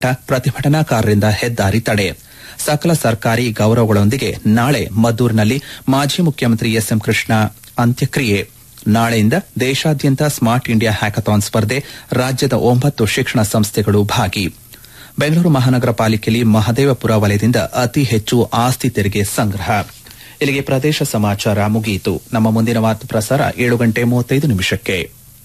ಪ್ರತಿಭಟನಾಕಾರರಿಂದ ಹೆದ್ದಾರಿ ತಡೆ ಸಕಲ ಸರ್ಕಾರಿ ಗೌರವಗಳೊಂದಿಗೆ ನಾಳೆ ಮದ್ದೂರಿನಲ್ಲಿ ಮಾಜಿ ಮುಖ್ಯಮಂತ್ರಿ ಎಸ್ಎಂ ಕೃಷ್ಣ ಅಂತ್ಯಕ್ರಿಯೆ ನಾಳೆಯಿಂದ ದೇಶಾದ್ಯಂತ ಸ್ಮಾರ್ಟ್ ಇಂಡಿಯಾ ಹ್ಯಾಕಥಾನ್ ಸ್ಪರ್ಧೆ ರಾಜ್ಯದ ಒಂಬತ್ತು ಶಿಕ್ಷಣ ಸಂಸ್ಥೆಗಳು ಭಾಗಿ ಬೆಂಗಳೂರು ಮಹಾನಗರ ಪಾಲಿಕೆಯಲ್ಲಿ ಮಹದೇವಪುರ ವಲಯದಿಂದ ಅತಿ ಹೆಚ್ಚು ಆಸ್ತಿ ತೆರಿಗೆ ಸಂಗ್ರಹ ಇಲ್ಲಿಗೆ ಪ್ರದೇಶ ಸಮಾಚಾರ ಮುಗಿಯಿತು ನಮ್ಮ ಮುಂದಿನ ವಾರ್ತಾ ಪ್ರಸಾರ ಏಳು ಗಂಟೆ ಮೂವತ್ತೈದು ನಿಮಿಷಕ್ಕೆ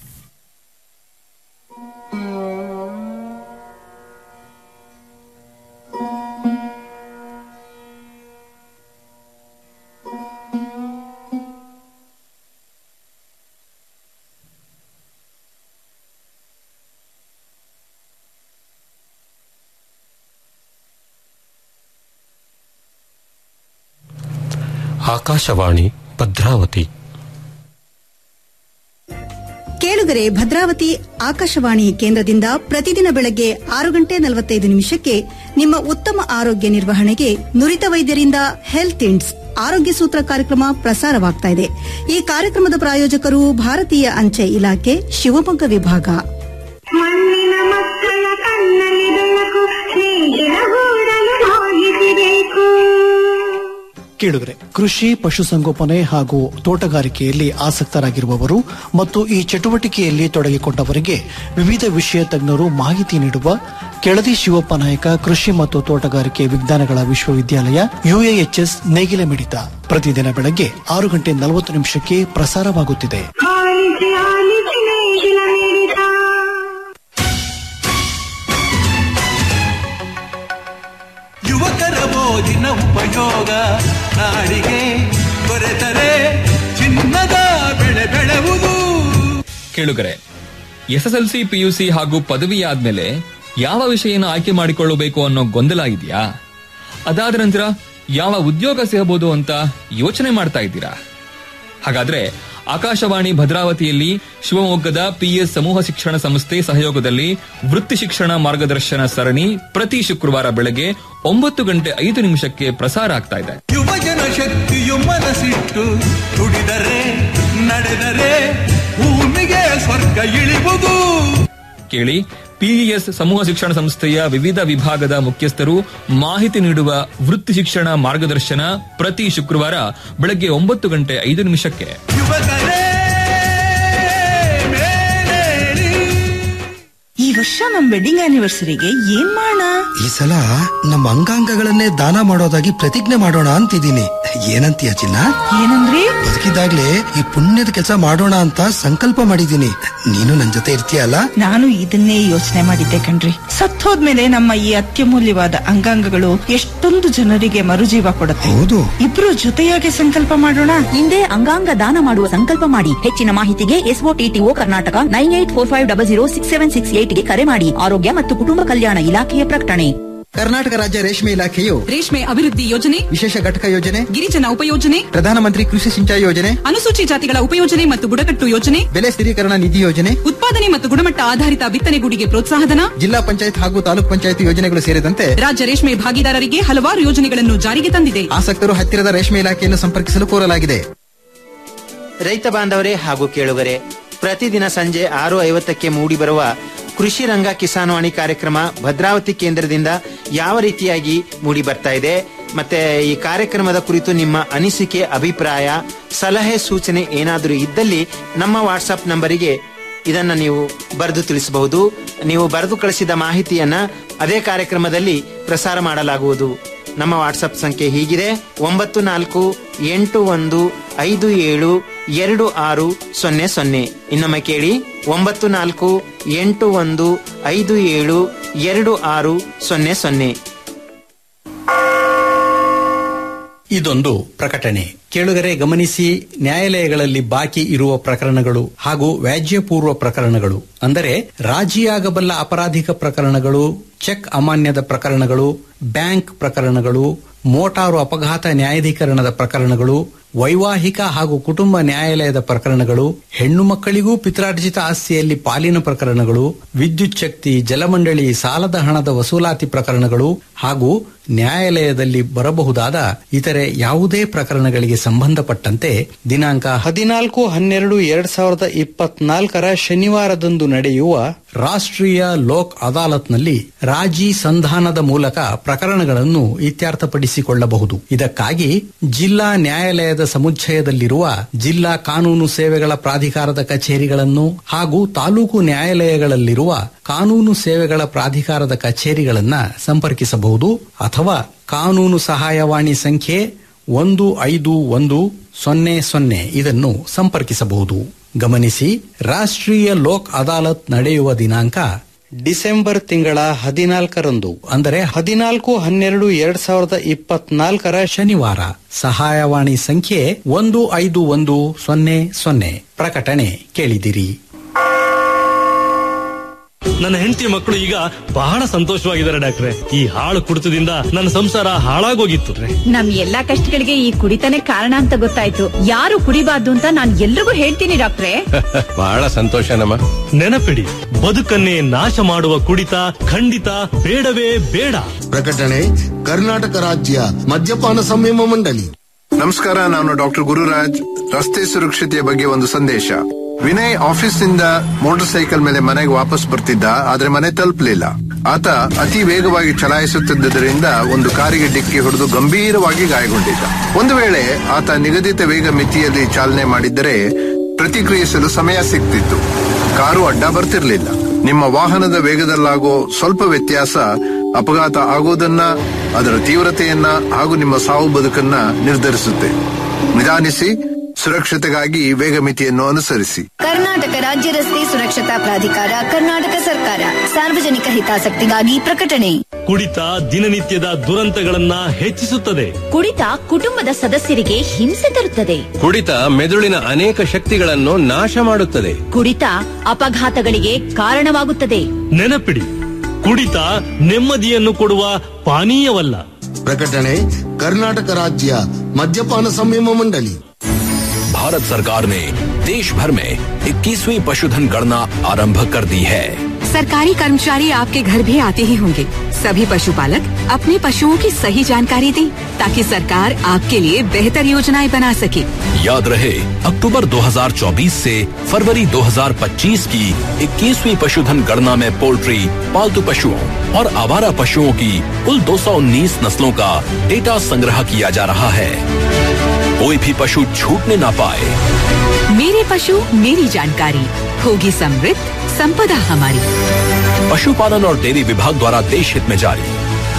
ಆಕಾಶವಾಣಿ ಭದ್ರಾವತಿ ಕೇಳುಗರೆ ಭದ್ರಾವತಿ ಆಕಾಶವಾಣಿ ಕೇಂದ್ರದಿಂದ ಪ್ರತಿದಿನ ಬೆಳಗ್ಗೆ ಆರು ಗಂಟೆ ನಲವತ್ತೈದು ನಿಮಿಷಕ್ಕೆ ನಿಮ್ಮ ಉತ್ತಮ ಆರೋಗ್ಯ ನಿರ್ವಹಣೆಗೆ ನುರಿತ ವೈದ್ಯರಿಂದ ಹೆಲ್ತ್ ಇಂಡ್ಸ್ ಆರೋಗ್ಯ ಸೂತ್ರ ಕಾರ್ಯಕ್ರಮ ಪ್ರಸಾರವಾಗ್ತಾ ಇದೆ ಈ ಕಾರ್ಯಕ್ರಮದ ಪ್ರಾಯೋಜಕರು ಭಾರತೀಯ ಅಂಚೆ ಇಲಾಖೆ ಶಿವಮೊಗ್ಗ ವಿಭಾಗ ಮಣ್ಣಿನ ಮಕ್ಕಳ ಕಣ್ಣಲ್ಲಿ ಬೆಳಕು ಸ್ನೇಹಿತರ ಗೂಡಲು ಹೋಗಿಸಬೇಕು ಕೇಳುಗರೆ ಕೃಷಿ ಪಶುಸಂಗೋಪನೆ ಹಾಗೂ ತೋಟಗಾರಿಕೆಯಲ್ಲಿ ಆಸಕ್ತರಾಗಿರುವವರು ಮತ್ತು ಈ ಚಟುವಟಿಕೆಯಲ್ಲಿ ತೊಡಗಿಕೊಂಡವರಿಗೆ ವಿವಿಧ ವಿಷಯ ತಜ್ಞರು ಮಾಹಿತಿ ನೀಡುವ ಕೆಳದಿ ಶಿವಪ್ಪ ನಾಯಕ ಕೃಷಿ ಮತ್ತು ತೋಟಗಾರಿಕೆ ವಿಜ್ಞಾನಗಳ ವಿಶ್ವವಿದ್ಯಾಲಯ ಯುಎಎಚ್ಎಸ್ ನೇಗಿಲ ಮಿಡಿತ ಪ್ರತಿದಿನ ಬೆಳಗ್ಗೆ ಆರು ಗಂಟೆ ನಲವತ್ತು ನಿಮಿಷಕ್ಕೆ ಪ್ರಸಾರವಾಗುತ್ತಿದೆ ಆಲಿಸಿ ಆಲಿಸಿ ನೇಗಿಲ ಮಿಡಿತ ಯುವಕರ ಮೋಜಿನ ಉಪಯೋಗ ನಾಡಿಗೆ ದೊರೆತರೆ ಚಿನ್ನದ ಬೆಳೆ ಬೆಳೆವುದು ಕೇಳುಗರೆ ಎಸ್ಎಸ್ಎಲ್ಸಿ ಪಿಯುಸಿ ಹಾಗೂ ಪದವಿ ಆದ್ಮೇಲೆ ಯಾವ ವಿಷಯನ ಆಯ್ಕೆ ಮಾಡಿಕೊಳ್ಳಬೇಕು ಅನ್ನೋ ಗೊಂದಲ ಇದೆಯಾ ಅದಾದ ನಂತರ ಯಾವ ಉದ್ಯೋಗ ಸಿಗಬಹುದು ಅಂತ ಯೋಚನೆ ಮಾಡ್ತಾ ಇದ್ದೀರಾ ಹಾಗಾದ್ರೆ ಆಕಾಶವಾಣಿ ಭದ್ರಾವತಿಯಲ್ಲಿ ಶಿವಮೊಗ್ಗದ ಪಿಎಸ್ ಸಮೂಹ ಶಿಕ್ಷಣ ಸಂಸ್ಥೆ ಸಹಯೋಗದಲ್ಲಿ ವೃತ್ತಿ ಶಿಕ್ಷಣ ಮಾರ್ಗದರ್ಶನ ಸರಣಿ ಪ್ರತಿ ಶುಕ್ರವಾರ ಬೆಳಗ್ಗೆ ಒಂಬತ್ತು ಗಂಟೆ ಐದು ನಿಮಿಷಕ್ಕೆ ಪ್ರಸಾರ ಆಗ್ತಾ ಇದೆ ಯುವಜನ ಶಕ್ತಿಯು ಮನಸ್ಸಿಟ್ಟು ದುಡಿದರೆ ನಡೆದರೆ ಭೂಮಿಗೆ ಸ್ವರ್ಗ ಇಳಿವುದು ಕೇಳಿ ಪಿಇಎಸ್ ಸಮೂಹ ಶಿಕ್ಷಣ ಸಂಸ್ಥೆಯ ವಿವಿಧ ವಿಭಾಗದ ಮುಖ್ಯಸ್ಥರು ಮಾಹಿತಿ ನೀಡುವ ವೃತ್ತಿ ಶಿಕ್ಷಣ ಮಾರ್ಗದರ್ಶನ ಪ್ರತಿ ಶುಕ್ರವಾರ ಬೆಳಗ್ಗೆ ಒಂಬತ್ತು ಗಂಟೆ ಐದು ನಿಮಿಷಕ್ಕೆ ಯುವಕರೇ ಮೇಲೇಳಿ ಈ ವರ್ಷ ನಮ್ ವೆಡ್ಡಿಂಗ್ ಆನಿವರ್ಸರಿಗೆ ಏನ್ ಮಾಡೋಣ ಈ ಸಲ ನಮ್ಮ ಅಂಗಾಂಗಗಳನ್ನೇ ದಾನ ಮಾಡೋದಾಗಿ ಪ್ರತಿಜ್ಞೆ ಮಾಡೋಣ ಅಂತಿದ್ದೀನಿ ಏನಂತೀಯ ಚಿನ್ನ ಏನಂದ್ರಿ ಬದುಕಿದಾಗ್ಲೇ ಈ ಪುಣ್ಯದ ಕೆಲಸ ಮಾಡೋಣ ಅಂತ ಸಂಕಲ್ಪ ಮಾಡಿದ್ದೀನಿ ನೀನು ನನ್ ಜೊತೆ ಇರ್ತೀಯಲ್ಲ ನಾನು ಇದನ್ನೇ ಯೋಚನೆ ಮಾಡಿದ್ದೆ ಕಣ್ರಿ ಸತ್ತೋದ್ಮೇಲೆ ನಮ್ಮ ಈ ಅತ್ಯಮೂಲ್ಯವಾದ ಅಂಗಾಂಗಗಳು ಎಷ್ಟೊಂದು ಜನರಿಗೆ ಮರುಜೀವ ಕೊಡುತ್ತೆ ಹೌದು ಇಬ್ರು ಜೊತೆಯಾಗಿ ಸಂಕಲ್ಪ ಮಾಡೋಣ ಹಿಂದೆ ಅಂಗಾಂಗ ದಾನ ಮಾಡುವ ಸಂಕಲ್ಪ ಮಾಡಿ ಹೆಚ್ಚಿನ ಮಾಹಿತಿಗೆ ಎಸ್ಒಟಿಟಿಒ Karnataka nine eight four five double zero six seven six ಏಟ್ಗೆ ಕರೆ ಮಾಡಿ ಆರೋಗ್ಯ ಮತ್ತು ಕುಟುಂಬ ಕಲ್ಯಾಣ ಇಲಾಖೆಯ ಪ್ರಕಟಣೆ ಕರ್ನಾಟಕ ರಾಜ್ಯ ರೇಷ್ಮೆ ಇಲಾಖೆಯು ರೇಷ್ಮೆ ಅಭಿವೃದ್ಧಿ ಯೋಜನೆ ವಿಶೇಷ ಘಟಕ ಯೋಜನೆ ಗಿರಿಜನ ಉಪಯೋಜನೆ ಪ್ರಧಾನಮಂತ್ರಿ ಕೃಷಿ ಸಿಂಚಾಯಿ ಯೋಜನೆ ಅನುಸೂಚಿ ಜಾತಿಗಳ ಉಪಯೋಜನೆ ಮತ್ತು ಬುಡಕಟ್ಟು ಯೋಜನೆ ಬೆಲೆ ಸ್ಥಿರೀಕರಣ ನಿಧಿ ಯೋಜನೆ ಉತ್ಪಾದನೆ ಮತ್ತು ಗುಣಮಟ್ಟ ಆಧಾರಿತ ಬಿತ್ತನೆಗೂಡಿಗೆ ಪ್ರೋತ್ಸಾಹಧನ ಜಿಲ್ಲಾ ಪಂಚಾಯತ್ ಹಾಗೂ ತಾಲೂಕ್ ಪಂಚಾಯತ್ ಯೋಜನೆಗಳು ಸೇರಿದಂತೆ ರಾಜ್ಯ ರೇಷ್ಮೆ ಭಾಗಿದಾರರಿಗೆ ಹಲವಾರು ಯೋಜನೆಗಳನ್ನು ಜಾರಿಗೆ ತಂದಿದೆ ಆಸಕ್ತರು ಹತ್ತಿರದ ರೇಷ್ಮೆ ಇಲಾಖೆಯನ್ನು ಸಂಪರ್ಕಿಸಲು ಕೋರಲಾಗಿದೆ ರೈತ ಬಾಂಧವರೇ ಹಾಗೂ ಕೇಳುಗರೆ ಪ್ರತಿದಿನ ಸಂಜೆ ಆರು ಐವತ್ತಕ್ಕೆ ಮೂಡಿಬರುವ ಕೃಷಿ ರಂಗ ಕಿಸಾನ್ವಾಣಿ ಕಾರ್ಯಕ್ರಮ ಭದ್ರಾವತಿ ಕೇಂದ್ರದಿಂದ ಯಾವ ರೀತಿಯಾಗಿ ಮೂಡಿ ಬರ್ತಾ ಇದೆ ಮತ್ತೆ ಈ ಕಾರ್ಯಕ್ರಮದ ಕುರಿತು ನಿಮ್ಮ ಅನಿಸಿಕೆ ಅಭಿಪ್ರಾಯ ಸಲಹೆ ಸೂಚನೆ ಏನಾದರೂ ಇದ್ದಲ್ಲಿ ನಮ್ಮ ವಾಟ್ಸ್ಆಪ್ ನಂಬರಿಗೆ ಇದನ್ನ ನೀವು ಬರೆದು ತಿಳಿಸಬಹುದು ನೀವು ಬರೆದು ಕಳಿಸಿದ ಮಾಹಿತಿಯನ್ನ ಅದೇ ಕಾರ್ಯಕ್ರಮದಲ್ಲಿ ಪ್ರಸಾರ ಮಾಡಲಾಗುವುದು ನಮ್ಮ ವಾಟ್ಸಪ್ ಸಂಖ್ಯೆ ಹೀಗಿದೆ ಒಂಬತ್ತು ನಾಲ್ಕು ಎಂಟು ಒಂದು ಐದು ಏಳು ಎರಡು ಆರು ಸೊನ್ನೆ ಸೊನ್ನೆ ಇನ್ನೊಮ್ಮೆ ಕೇಳಿ ಒಂಬತ್ತು ನಾಲ್ಕು ಎಂಟು ಒಂದು ಐದು ಏಳು ಎರಡು ಆರು ಸೊನ್ನೆ ಸೊನ್ನೆ ಇದೊಂದು ಪ್ರಕಟಣೆ ಕೇಳುಗರೆ ಗಮನಿಸಿ ನ್ಯಾಯಾಲಯಗಳಲ್ಲಿ ಬಾಕಿ ಇರುವ ಪ್ರಕರಣಗಳು ಹಾಗೂ ವ್ಯಾಜ್ಯಪೂರ್ವ ಪ್ರಕರಣಗಳು ಅಂದರೆ ರಾಜಿಯಾಗಬಲ್ಲ ಅಪರಾಧಿಕ ಪ್ರಕರಣಗಳು ಚೆಕ್ ಅಮಾನ್ಯದ ಪ್ರಕರಣಗಳು ಬ್ಯಾಂಕ್ ಪ್ರಕರಣಗಳು ಮೋಟಾರು ಅಪಘಾತ ನ್ಯಾಯಾಧೀಕರಣದ ಪ್ರಕರಣಗಳು ವೈವಾಹಿಕ ಹಾಗೂ ಕುಟುಂಬ ನ್ಯಾಯಾಲಯದ ಪ್ರಕರಣಗಳು ಹೆಣ್ಣು ಮಕ್ಕಳಿಗೂ ಪಿತ್ರಾರ್ಜಿತ ಆಸ್ತಿಯಲ್ಲಿ ಪಾಲಿನ ಪ್ರಕರಣಗಳು ವಿದ್ಯುತ್ ಶಕ್ತಿ ಜಲಮಂಡಳಿ ಸಾಲದ ಹಣದ ವಸೂಲಾತಿ ಪ್ರಕರಣಗಳು ಹಾಗೂ ನ್ಯಾಯಾಲಯದಲ್ಲಿ ಬರಬಹುದಾದ ಇತರೆ ಯಾವುದೇ ಪ್ರಕರಣಗಳಿಗೆ ಸಂಬಂಧಪಟ್ಟಂತೆ ದಿನಾಂಕ ಹದಿನಾಲ್ಕು ಹನ್ನೆರಡು ಎರಡ್ ಸಾವಿರದ ಇಪ್ಪತ್ನಾಲ್ಕರ ಶನಿವಾರದಂದು ನಡೆಯುವ ರಾಷ್ಟ್ರೀಯ ಲೋಕ್ ಅದಾಲತ್ನಲ್ಲಿ ರಾಜಿ ಸಂಧಾನದ ಮೂಲಕ ಪ್ರಕರಣಗಳನ್ನು ಇತ್ಯರ್ಥಪಡಿಸಿಕೊಳ್ಳಬಹುದು ಇದಕ್ಕಾಗಿ ಜಿಲ್ಲಾ ನ್ಯಾಯಾಲಯದ ಸಮುಚ್ಚಯದಲ್ಲಿರುವ ಜಿಲ್ಲಾ ಕಾನೂನು ಸೇವೆಗಳ ಪ್ರಾಧಿಕಾರದ ಕಚೇರಿಗಳನ್ನು ಹಾಗೂ ತಾಲೂಕು ನ್ಯಾಯಾಲಯಗಳಲ್ಲಿರುವ ಕಾನೂನು ಸೇವೆಗಳ ಪ್ರಾಧಿಕಾರದ ಕಚೇರಿಗಳನ್ನು ಸಂಪರ್ಕಿಸಬಹುದು ಅಥವಾ ಕಾನೂನು ಸಹಾಯವಾಣಿ ಸಂಖ್ಯೆ ಒಂದು ಐದು ಒಂದು ಸೊನ್ನೆ ಸೊನ್ನೆ ಇದನ್ನು ಸಂಪರ್ಕಿಸಬಹುದು ಗಮನಿಸಿ ರಾಷ್ಟ್ರೀಯ ಲೋಕ್ ಅದಾಲತ್ ನಡೆಯುವ ದಿನಾಂಕ ಡಿಸೆಂಬರ್ ತಿಂಗಳ ಹದಿನಾಲ್ಕರಂದು ಅಂದರೆ ಹದಿನಾಲ್ಕು ಹನ್ನೆರಡು ಎರಡ್ ಸಾವಿರದ ಇಪ್ಪತ್ನಾಲ್ಕರ ಶನಿವಾರ ಸಹಾಯವಾಣಿ ಸಂಖ್ಯೆ ಒಂದು ಐದು ಒಂದು ಸೊನ್ನೆ ಸೊನ್ನೆ ಪ್ರಕಟಣೆ ಕೇಳಿದಿರಿ ನನ್ನ ಹೆಂಡತಿ ಮಕ್ಕಳು ಈಗ ಬಹಳ ಸಂತೋಷವಾಗಿದ್ದಾರೆ ಡಾಕ್ಟ್ರೆ ಈ ಹಾಳು ಕುಡಿತದಿಂದ ನನ್ನ ಸಂಸಾರ ಹಾಳಾಗೋಗಿತ್ತು ನಮ್ ಎಲ್ಲಾ ಕಷ್ಟಗಳಿಗೆ ಈ ಕುಡಿತಾನೆ ಕಾರಣ ಅಂತ ಗೊತ್ತಾಯ್ತು ಯಾರು ಕುಡಿಬಾರ್ದು ಅಂತ ನಾನ್ ಎಲ್ರಿಗೂ ಹೇಳ್ತೀನಿ ಡಾಕ್ಟ್ರೆ ಬಹಳ ಸಂತೋಷನಮ್ಮ ನೆನಪಿಡಿ ಬದುಕನ್ನೇ ನಾಶ ಮಾಡುವ ಕುಡಿತ ಖಂಡಿತ ಬೇಡವೇ ಬೇಡ ಪ್ರಕಟಣೆ ಕರ್ನಾಟಕ ರಾಜ್ಯ ಮದ್ಯಪಾನ ಸಂಯಮ ಮಂಡಳಿ ನಮಸ್ಕಾರ ನಾನು ಡಾಕ್ಟರ್ ಗುರುರಾಜ್ ರಸ್ತೆ ಸುರಕ್ಷತೆಯ ಬಗ್ಗೆ ಒಂದು ಸಂದೇಶ ವಿನಯ್ ಆಫೀಸ್ನಿಂದ ಮೋಟಾರ್ ಸೈಕಲ್ ಮೇಲೆ ಮನೆಗೆ ವಾಪಸ್ ಬರ್ತಿದ್ದ ಆದ್ರೆ ಮನೆ ತಲುಪಲಿಲ್ಲ ಆತ ಅತಿ ವೇಗವಾಗಿ ಚಲಾಯಿಸುತ್ತಿದ್ದರಿಂದ ಒಂದು ಕಾರಿಗೆ ಡಿಕ್ಕಿ ಹೊಡೆದು ಗಂಭೀರವಾಗಿ ಗಾಯಗೊಂಡಿದ್ದ ಒಂದು ವೇಳೆ ಆತ ನಿಗದಿತ ವೇಗ ಮಿತಿಯಲ್ಲಿ ಚಾಲನೆ ಮಾಡಿದ್ದರೆ ಪ್ರತಿಕ್ರಿಯಿಸಲು ಸಮಯ ಸಿಗ್ತಿತ್ತು ಕಾರು ಅಡ್ಡ ಬರ್ತಿರ್ಲಿಲ್ಲ ನಿಮ್ಮ ವಾಹನದ ವೇಗದಲ್ಲಾಗೋ ಸ್ವಲ್ಪ ವ್ಯತ್ಯಾಸ ಅಪಘಾತ ಆಗೋದನ್ನ ಅದರ ತೀವ್ರತೆಯನ್ನ ಹಾಗೂ ನಿಮ್ಮ ಸಾವು ಬದುಕನ್ನ ನಿರ್ಧರಿಸುತ್ತೆ ನಿಧಾನಿಸಿ ಸುರಕ್ಷತೆಗಾಗಿ ವೇಗ ಮಿತಿಯನ್ನು ಅನುಸರಿಸಿ ಕರ್ನಾಟಕ ರಾಜ್ಯ ರಸ್ತೆ ಸುರಕ್ಷತಾ ಪ್ರಾಧಿಕಾರ ಕರ್ನಾಟಕ ಸರ್ಕಾರ ಸಾರ್ವಜನಿಕ ಹಿತಾಸಕ್ತಿಗಾಗಿ ಪ್ರಕಟಣೆ ಕುಡಿತ ದಿನನಿತ್ಯದ ದುರಂತಗಳನ್ನ ಹೆಚ್ಚಿಸುತ್ತದೆ ಕುಡಿತ ಕುಟುಂಬದ ಸದಸ್ಯರಿಗೆ ಹಿಂಸೆ ತರುತ್ತದೆ ಕುಡಿತ ಮೆದುಳಿನ ಅನೇಕ ಶಕ್ತಿಗಳನ್ನು ನಾಶ ಮಾಡುತ್ತದೆ ಕುಡಿತ ಅಪಘಾತಗಳಿಗೆ ಕಾರಣವಾಗುತ್ತದೆ ನೆನಪಿಡಿ ಕುಡಿತ ನೆಮ್ಮದಿಯನ್ನು ಕೊಡುವ ಪಾನೀಯವಲ್ಲ ಪ್ರಕಟಣೆ ಕರ್ನಾಟಕ ರಾಜ್ಯ ಮದ್ಯಪಾನ ಸಂಯಮ ಮಂಡಳಿ भारत सरकार ने देश भर में 21वीं पशुधन गणना आरंभ कर दी है सरकारी कर्मचारी आपके घर भी आते ही होंगे सभी पशुपालक अपने पशुओं की सही जानकारी दें ताकि सरकार आपके लिए बेहतर योजनाएं बना सके याद रहे अक्टूबर 2024 से फरवरी 2025 की 21वीं पशुधन गणना में पोल्ट्री पालतू पशुओं और आवारा पशुओं की कुल 219 नस्लों का डेटा संग्रह किया जा रहा है कोई भी पशु छूटने ना पाए मेरे पशु मेरी जानकारी होगी समृद्ध संपदा हमारी पशुपालन और डेयरी विभाग द्वारा देश हित में जारी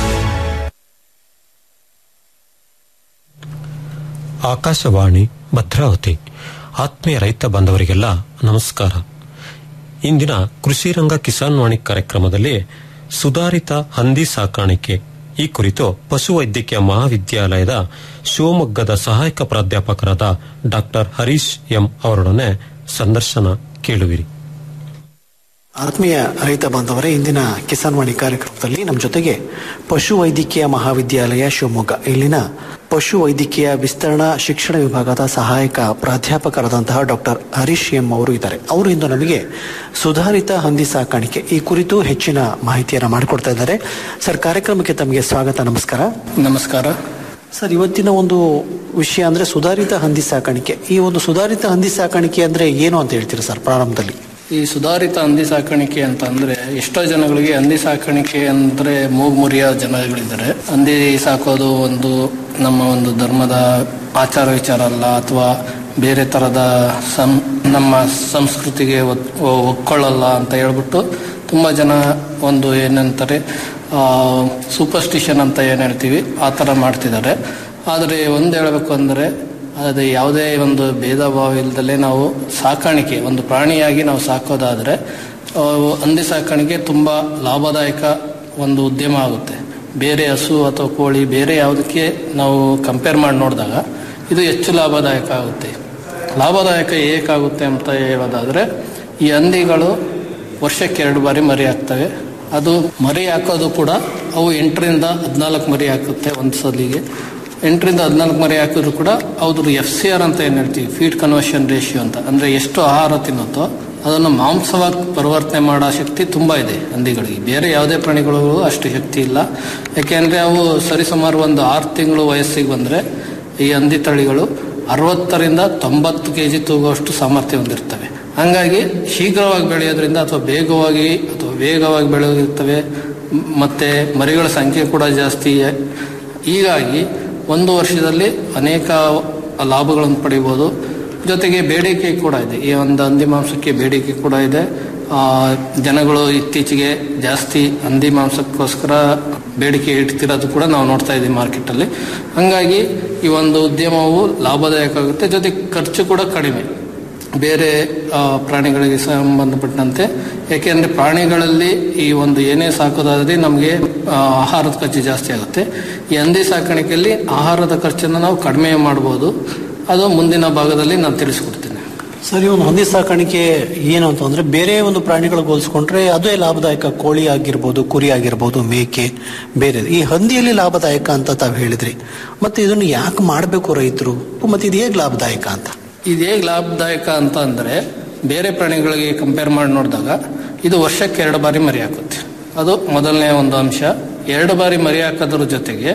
ಆಕಾಶವಾಣಿ ಭದ್ರಾವತಿ ಆತ್ಮೀಯ ರೈತ ಬಾಂಧವರಿಗೆಲ್ಲ ನಮಸ್ಕಾರ ಇಂದಿನ ಕೃಷಿ ರಂಗ ಕಿಸಾನ್ ವಾಣಿ ಕಾರ್ಯಕ್ರಮದಲ್ಲಿ ಸುಧಾರಿತ ಹಂದಿ ಸಾಕಾಣಿಕೆ ಈ ಕುರಿತು ಪಶುವೈದ್ಯಕೀಯ ಮಹಾವಿದ್ಯಾಲಯದ ಶಿವಮೊಗ್ಗದ ಸಹಾಯಕ ಪ್ರಾಧ್ಯಾಪಕರಾದ ಡಾಕ್ಟರ್ ಹರೀಶ್ ಎಂ ಅವರೊಡನೆ ಸಂದರ್ಶನ ಕೇಳುವಿರಿ ಆತ್ಮೀಯ ರೈತ ಬಾಂಧವರೇ ಇಂದಿನ ಕಿಸಾನ್ ವಾಣಿ ಕಾರ್ಯಕ್ರಮದಲ್ಲಿ ನಮ್ಮ ಜೊತೆಗೆ ಪಶು ವೈದ್ಯಕೀಯ ಮಹಾವಿದ್ಯಾಲಯ ಶಿವಮೊಗ್ಗ ಇಲ್ಲಿನ ಪಶು ವೈದ್ಯಕೀಯ ವಿಸ್ತರಣಾ ಶಿಕ್ಷಣ ವಿಭಾಗದ ಸಹಾಯಕ ಪ್ರಾಧ್ಯಾಪಕರಾದಂತಹ ಡಾಕ್ಟರ್ ಹರೀಶ್ ಎಂ ಅವರು ಇದ್ದಾರೆ ಅವರು ಇಂದು ನಮಗೆ ಸುಧಾರಿತ ಹಂದಿ ಸಾಕಾಣಿಕೆ ಈ ಕುರಿತು ಹೆಚ್ಚಿನ ಮಾಹಿತಿಯನ್ನು ಮಾಡಿಕೊಡ್ತಾ ಇದ್ದಾರೆ ಸರ್ ಕಾರ್ಯಕ್ರಮಕ್ಕೆ ತಮಗೆ ಸ್ವಾಗತ ನಮಸ್ಕಾರ ನಮಸ್ಕಾರ ಸರ್ ಇವತ್ತಿನ ಒಂದು ವಿಷಯ ಅಂದ್ರೆ ಸುಧಾರಿತ ಹಂದಿ ಸಾಕಾಣಿಕೆ ಈ ಒಂದು ಸುಧಾರಿತ ಹಂದಿ ಸಾಕಾಣಿಕೆ ಅಂದ್ರೆ ಏನು ಅಂತ ಹೇಳ್ತೀರಾ ಸರ್ ಪ್ರಾರಂಭದಲ್ಲಿ ಈ ಸುಧಾರಿತ ಹಂದಿ ಸಾಕಾಣಿಕೆ ಅಂತ ಅಂದ್ರೆ ಎಷ್ಟೋ ಜನಗಳಿಗೆ ಹಂದಿ ಸಾಕಾಣಿಕೆ ಅಂದ್ರೆ ಮೂಗುಮುರಿಯ ಜನಗಳಿದ್ದಾರೆ ಹಂದಿ ಸಾಕೋದು ಒಂದು ನಮ್ಮ ಒಂದು ಧರ್ಮದ ಆಚಾರ ವಿಚಾರ ಅಲ್ಲ ಅಥವಾ ಬೇರೆ ತರದ ಸಂ ನಮ್ಮ ಸಂಸ್ಕೃತಿಗೆ ಒತ್- ಒ- ಒಕ್ಕೊಳ್ಳಲ್ಲ ಅಂತ ಹೇಳ್ಬಿಟ್ಟು ತುಂಬಾ ಜನ ಒಂದು ಏನಂತಾರೆ ಸೂಪರ್ಸ್ಟಿಷನ್ ಅಂತ ಏನ್ ಹೇಳ್ತೀವಿ ಆ ಥರ ಮಾಡ್ತಿದ್ದಾರೆ ಆದರೆ ಒಂದು ಹೇಳಬೇಕು ಅಂದರೆ ಅದು ಯಾವುದೇ ಒಂದು ಭೇದ ಭಾವ ಇಲ್ಲದಲ್ಲೇ ನಾವು ಸಾಕಾಣಿಕೆ ಒಂದು ಪ್ರಾಣಿಯಾಗಿ ನಾವು ಸಾಕೋದಾದರೆ ಆ, ಹಂದಿ ಸಾಕಾಣಿಕೆ ತುಂಬ ಲಾಭದಾಯಕ ಒಂದು ಉದ್ಯಮ ಆಗುತ್ತೆ ಬೇರೆ ಹಸು ಅಥವಾ ಕೋಳಿ ಬೇರೆ ಯಾವುದಕ್ಕೆ ನಾವು ಕಂಪೇರ್ ಮಾಡಿ ನೋಡಿದಾಗ ಇದು ಹೆಚ್ಚು ಲಾಭದಾಯಕ ಆಗುತ್ತೆ ಲಾಭದಾಯಕ ಏಕಾಗುತ್ತೆ ಅಂತ ಹೇಳೋದಾದರೆ ಈ ಹಂದಿಗಳು ವರ್ಷಕ್ಕೆ ಎರಡು ಬಾರಿ ಮರಿ ಹಾಕ್ತವೆ ಅದು ಮರಿ ಹಾಕೋದು ಕೂಡ ಅವು ಎಂಟರಿಂದ ಹದಿನಾಲ್ಕು ಮರಿ ಹಾಕುತ್ತೆ ಒಂದು ಸಲಿಗೆ ಎಂಟರಿಂದ ಹದಿನಾಲ್ಕು ಮರಿ ಹಾಕಿದ್ರು ಕೂಡ ಅವ್ರದ್ದು ಎಫ್ ಸಿ ಆರ್ ಅಂತ ಏನು ಹೇಳ್ತೀವಿ ಫೀಡ್ ಕನ್ವರ್ಷನ್ ರೇಷಿಯೋ ಅಂತ ಅಂದರೆ ಎಷ್ಟು ಆಹಾರ ತಿನ್ನುತ್ತೋ ಅದನ್ನು ಮಾಂಸವಾಗಿ ಪರಿವರ್ತನೆ ಮಾಡೋ ಶಕ್ತಿ ತುಂಬ ಇದೆ ಹಂದಿಗಳಿಗೆ ಬೇರೆ ಯಾವುದೇ ಪ್ರಾಣಿಗಳಿಗೂ ಅಷ್ಟು ಶಕ್ತಿ ಇಲ್ಲ ಯಾಕೆಂದರೆ ಅವು ಸರಿಸುಮಾರು ಒಂದು ಆರು ತಿಂಗಳು ವಯಸ್ಸಿಗೆ ಬಂದರೆ ಈ ಹಂದಿ ತಳಿಗಳು ಅರವತ್ತರಿಂದ ತೊಂಬತ್ತು ಕೆ ಜಿ ತೂಗುವಷ್ಟು ಸಾಮರ್ಥ್ಯ ಹೊಂದಿರ್ತವೆ ಹಂಗಾಗಿ ಶೀಘ್ರವಾಗಿ ಬೆಳೆಯೋದ್ರಿಂದ ಅಥವಾ ಬೇಗವಾಗಿ ಅಥವಾ ವೇಗವಾಗಿ ಬೆಳೆಯುತ್ತವೆ ಮ್- ಮತ್ತೆ ಮರಿಗಳ ಸಂಖ್ಯೆ ಕೂಡ ಜಾಸ್ತಿ ಹೀಗಾಗಿ ಒಂದು ವರ್ಷದಲ್ಲಿ ಅನೇಕ ಲಾಭಗಳನ್ನು ಪಡಿಬೋದು ಜೊತೆಗೆ ಬೇಡಿಕೆ ಕೂಡ ಇದೆ ಈ ಒಂದು ಹಂದಿ ಮಾಂಸಕ್ಕೆ ಬೇಡಿಕೆ ಕೂಡ ಇದೆ ಆ, ಜನಗಳು ಇತ್ತೀಚೆಗೆ ಜಾಸ್ತಿ ಹಂದಿ ಮಾಂಸಕ್ಕೋಸ್ಕರ ಬೇಡಿಕೆ ಇಡ್ತಿರೋದು ಕೂಡ ನಾವು ನೋಡ್ತಾ ಇದ್ದೀವಿ ಮಾರ್ಕೆಟಲ್ಲಿ ಹಂಗಾಗಿ ಈ ಒಂದು ಉದ್ಯಮವು ಲಾಭದಾಯಕ ಆಗುತ್ತೆ ಜೊತೆಗೆ ಖರ್ಚು ಕೂಡ ಕಡಿಮೆ ಬೇರೆ ಆ, ಪ್ರಾಣಿಗಳಿಗೆ ಸಂಬಂಧಪಟ್ಟಂತೆ ಯಾಕೆಂದ್ರೆ ಪ್ರಾಣಿಗಳಲ್ಲಿ ಈ ಒಂದು ಏನೇ ಸಾಕೋದಾದ್ರೆ ನಮಗೆ ಆ, ಆಹಾರದ ಖರ್ಚು ಜಾಸ್ತಿ ಆಗುತ್ತೆ ಈ ಹಂದಿ ಸಾಕಾಣಿಕೆಯಲ್ಲಿ ಆಹಾರದ ಖರ್ಚನ್ನು ನಾವು ಕಡಿಮೆ ಮಾಡ್ಬೋದು ಅದು ಮುಂದಿನ ಭಾಗದಲ್ಲಿ ನಾನು ತಿಳಿಸ್ಕೊಡ್ತೀನಿ ಸರಿ ಒಂದು ಹಂದಿ ಸಾಕಾಣಿಕೆ ಏನು ಅಂತಂದ್ರೆ ಬೇರೆ ಒಂದು ಪ್ರಾಣಿಗಳಿಗೆ ಹೋಲಿಸ್ಕೊಂಡ್ರೆ ಅದೇ ಲಾಭದಾಯಕ ಕೋಳಿ ಆಗಿರ್ಬೋದು ಕುರಿ ಆಗಿರ್ಬೋದು ಮೇಕೆ ಬೇರೆ ಈ ಹಂದಿಯಲ್ಲಿ ಲಾಭದಾಯಕ ಅಂತ ತಾವು ಹೇಳಿದ್ರಿ ಮತ್ತೆ ಇದನ್ನು ಯಾಕೆ ಮಾಡಬೇಕು ರೈತರು ಮತ್ತೆ ಇದು ಹೇಗೆ ಲಾಭದಾಯಕ ಅಂತ ಇದು ಹೇಗೆ ಲಾಭದಾಯಕ ಅಂತ ಅಂದರೆ ಬೇರೆ ಪ್ರಾಣಿಗಳಿಗೆ ಕಂಪೇರ್ ಮಾಡಿ ನೋಡಿದಾಗ ಇದು ವರ್ಷಕ್ಕೆ ಎರಡು ಬಾರಿ ಮರಿ ಹಾಕುತ್ತೆ ಅದು ಮೊದಲನೇ ಒಂದು ಅಂಶ ಎರಡು ಬಾರಿ ಮರಿ ಹಾಕೋದ್ರ ಜೊತೆಗೆ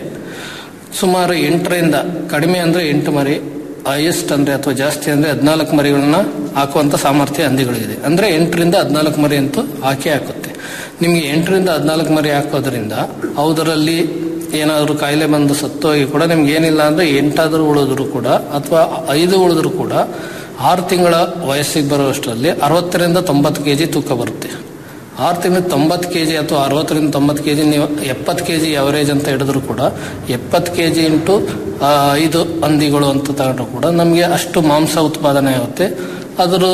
ಸುಮಾರು ಎಂಟರಿಂದ ಕಡಿಮೆ ಅಂದರೆ ಎಂಟು ಮರಿ ಹೈಯೆಸ್ಟ್ ಅಂದರೆ ಅಥವಾ ಜಾಸ್ತಿ ಅಂದರೆ ಹದಿನಾಲ್ಕು ಮರಿಗಳನ್ನ ಹಾಕುವಂಥ ಸಾಮರ್ಥ್ಯ ಹಂದಿಗಳಿದೆ ಅಂದರೆ ಎಂಟರಿಂದ ಹದಿನಾಲ್ಕು ಮರಿ ಅಂತೂ ಹಾಕೇ ಹಾಕುತ್ತೆ ನಿಮಗೆ ಎಂಟರಿಂದ ಹದಿನಾಲ್ಕು ಮರಿ ಹಾಕೋದ್ರಿಂದ ಅವುದರಲ್ಲಿ ಏನಾದರೂ ಕಾಯಿಲೆ ಬಂದು ಸತ್ತೋಗಿ ಕೂಡ ನಿಮ್ಗೆ ಏನಿಲ್ಲ ಅಂದರೆ ಎಂಟಾದರೂ ಉಳಿದ್ರು ಕೂಡ ಅಥವಾ ಐದು ಉಳಿದ್ರು ಕೂಡ ಆರು ತಿಂಗಳ ವಯಸ್ಸಿಗೆ ಬರುವಷ್ಟರಲ್ಲಿ ಅರವತ್ತರಿಂದ ತೊಂಬತ್ತು ಕೆ ಜಿ ತೂಕ ಬರುತ್ತೆ ಆರು ತಿಂಗಳ ತೊಂಬತ್ತು ಕೆ ಜಿ ಅಥವಾ ಅರವತ್ತರಿಂದ ತೊಂಬತ್ತು ಕೆ ಜಿ ನೀವು ಎಪ್ಪತ್ತು ಕೆ ಜಿ ಅವರೇಜ್ ಅಂತ ಹಿಡಿದ್ರು ಕೂಡ ಎಪ್ಪತ್ತು ಕೆ ಜಿ ಇಂಟು ಆ, ಐದು ಹಂದಿಗಳು ಅಂತ ತಗೊಂಡ್ರು ಕೂಡ ನಮಗೆ ಅಷ್ಟು ಮಾಂಸ ಉತ್ಪಾದನೆ ಆಗುತ್ತೆ ಅದರ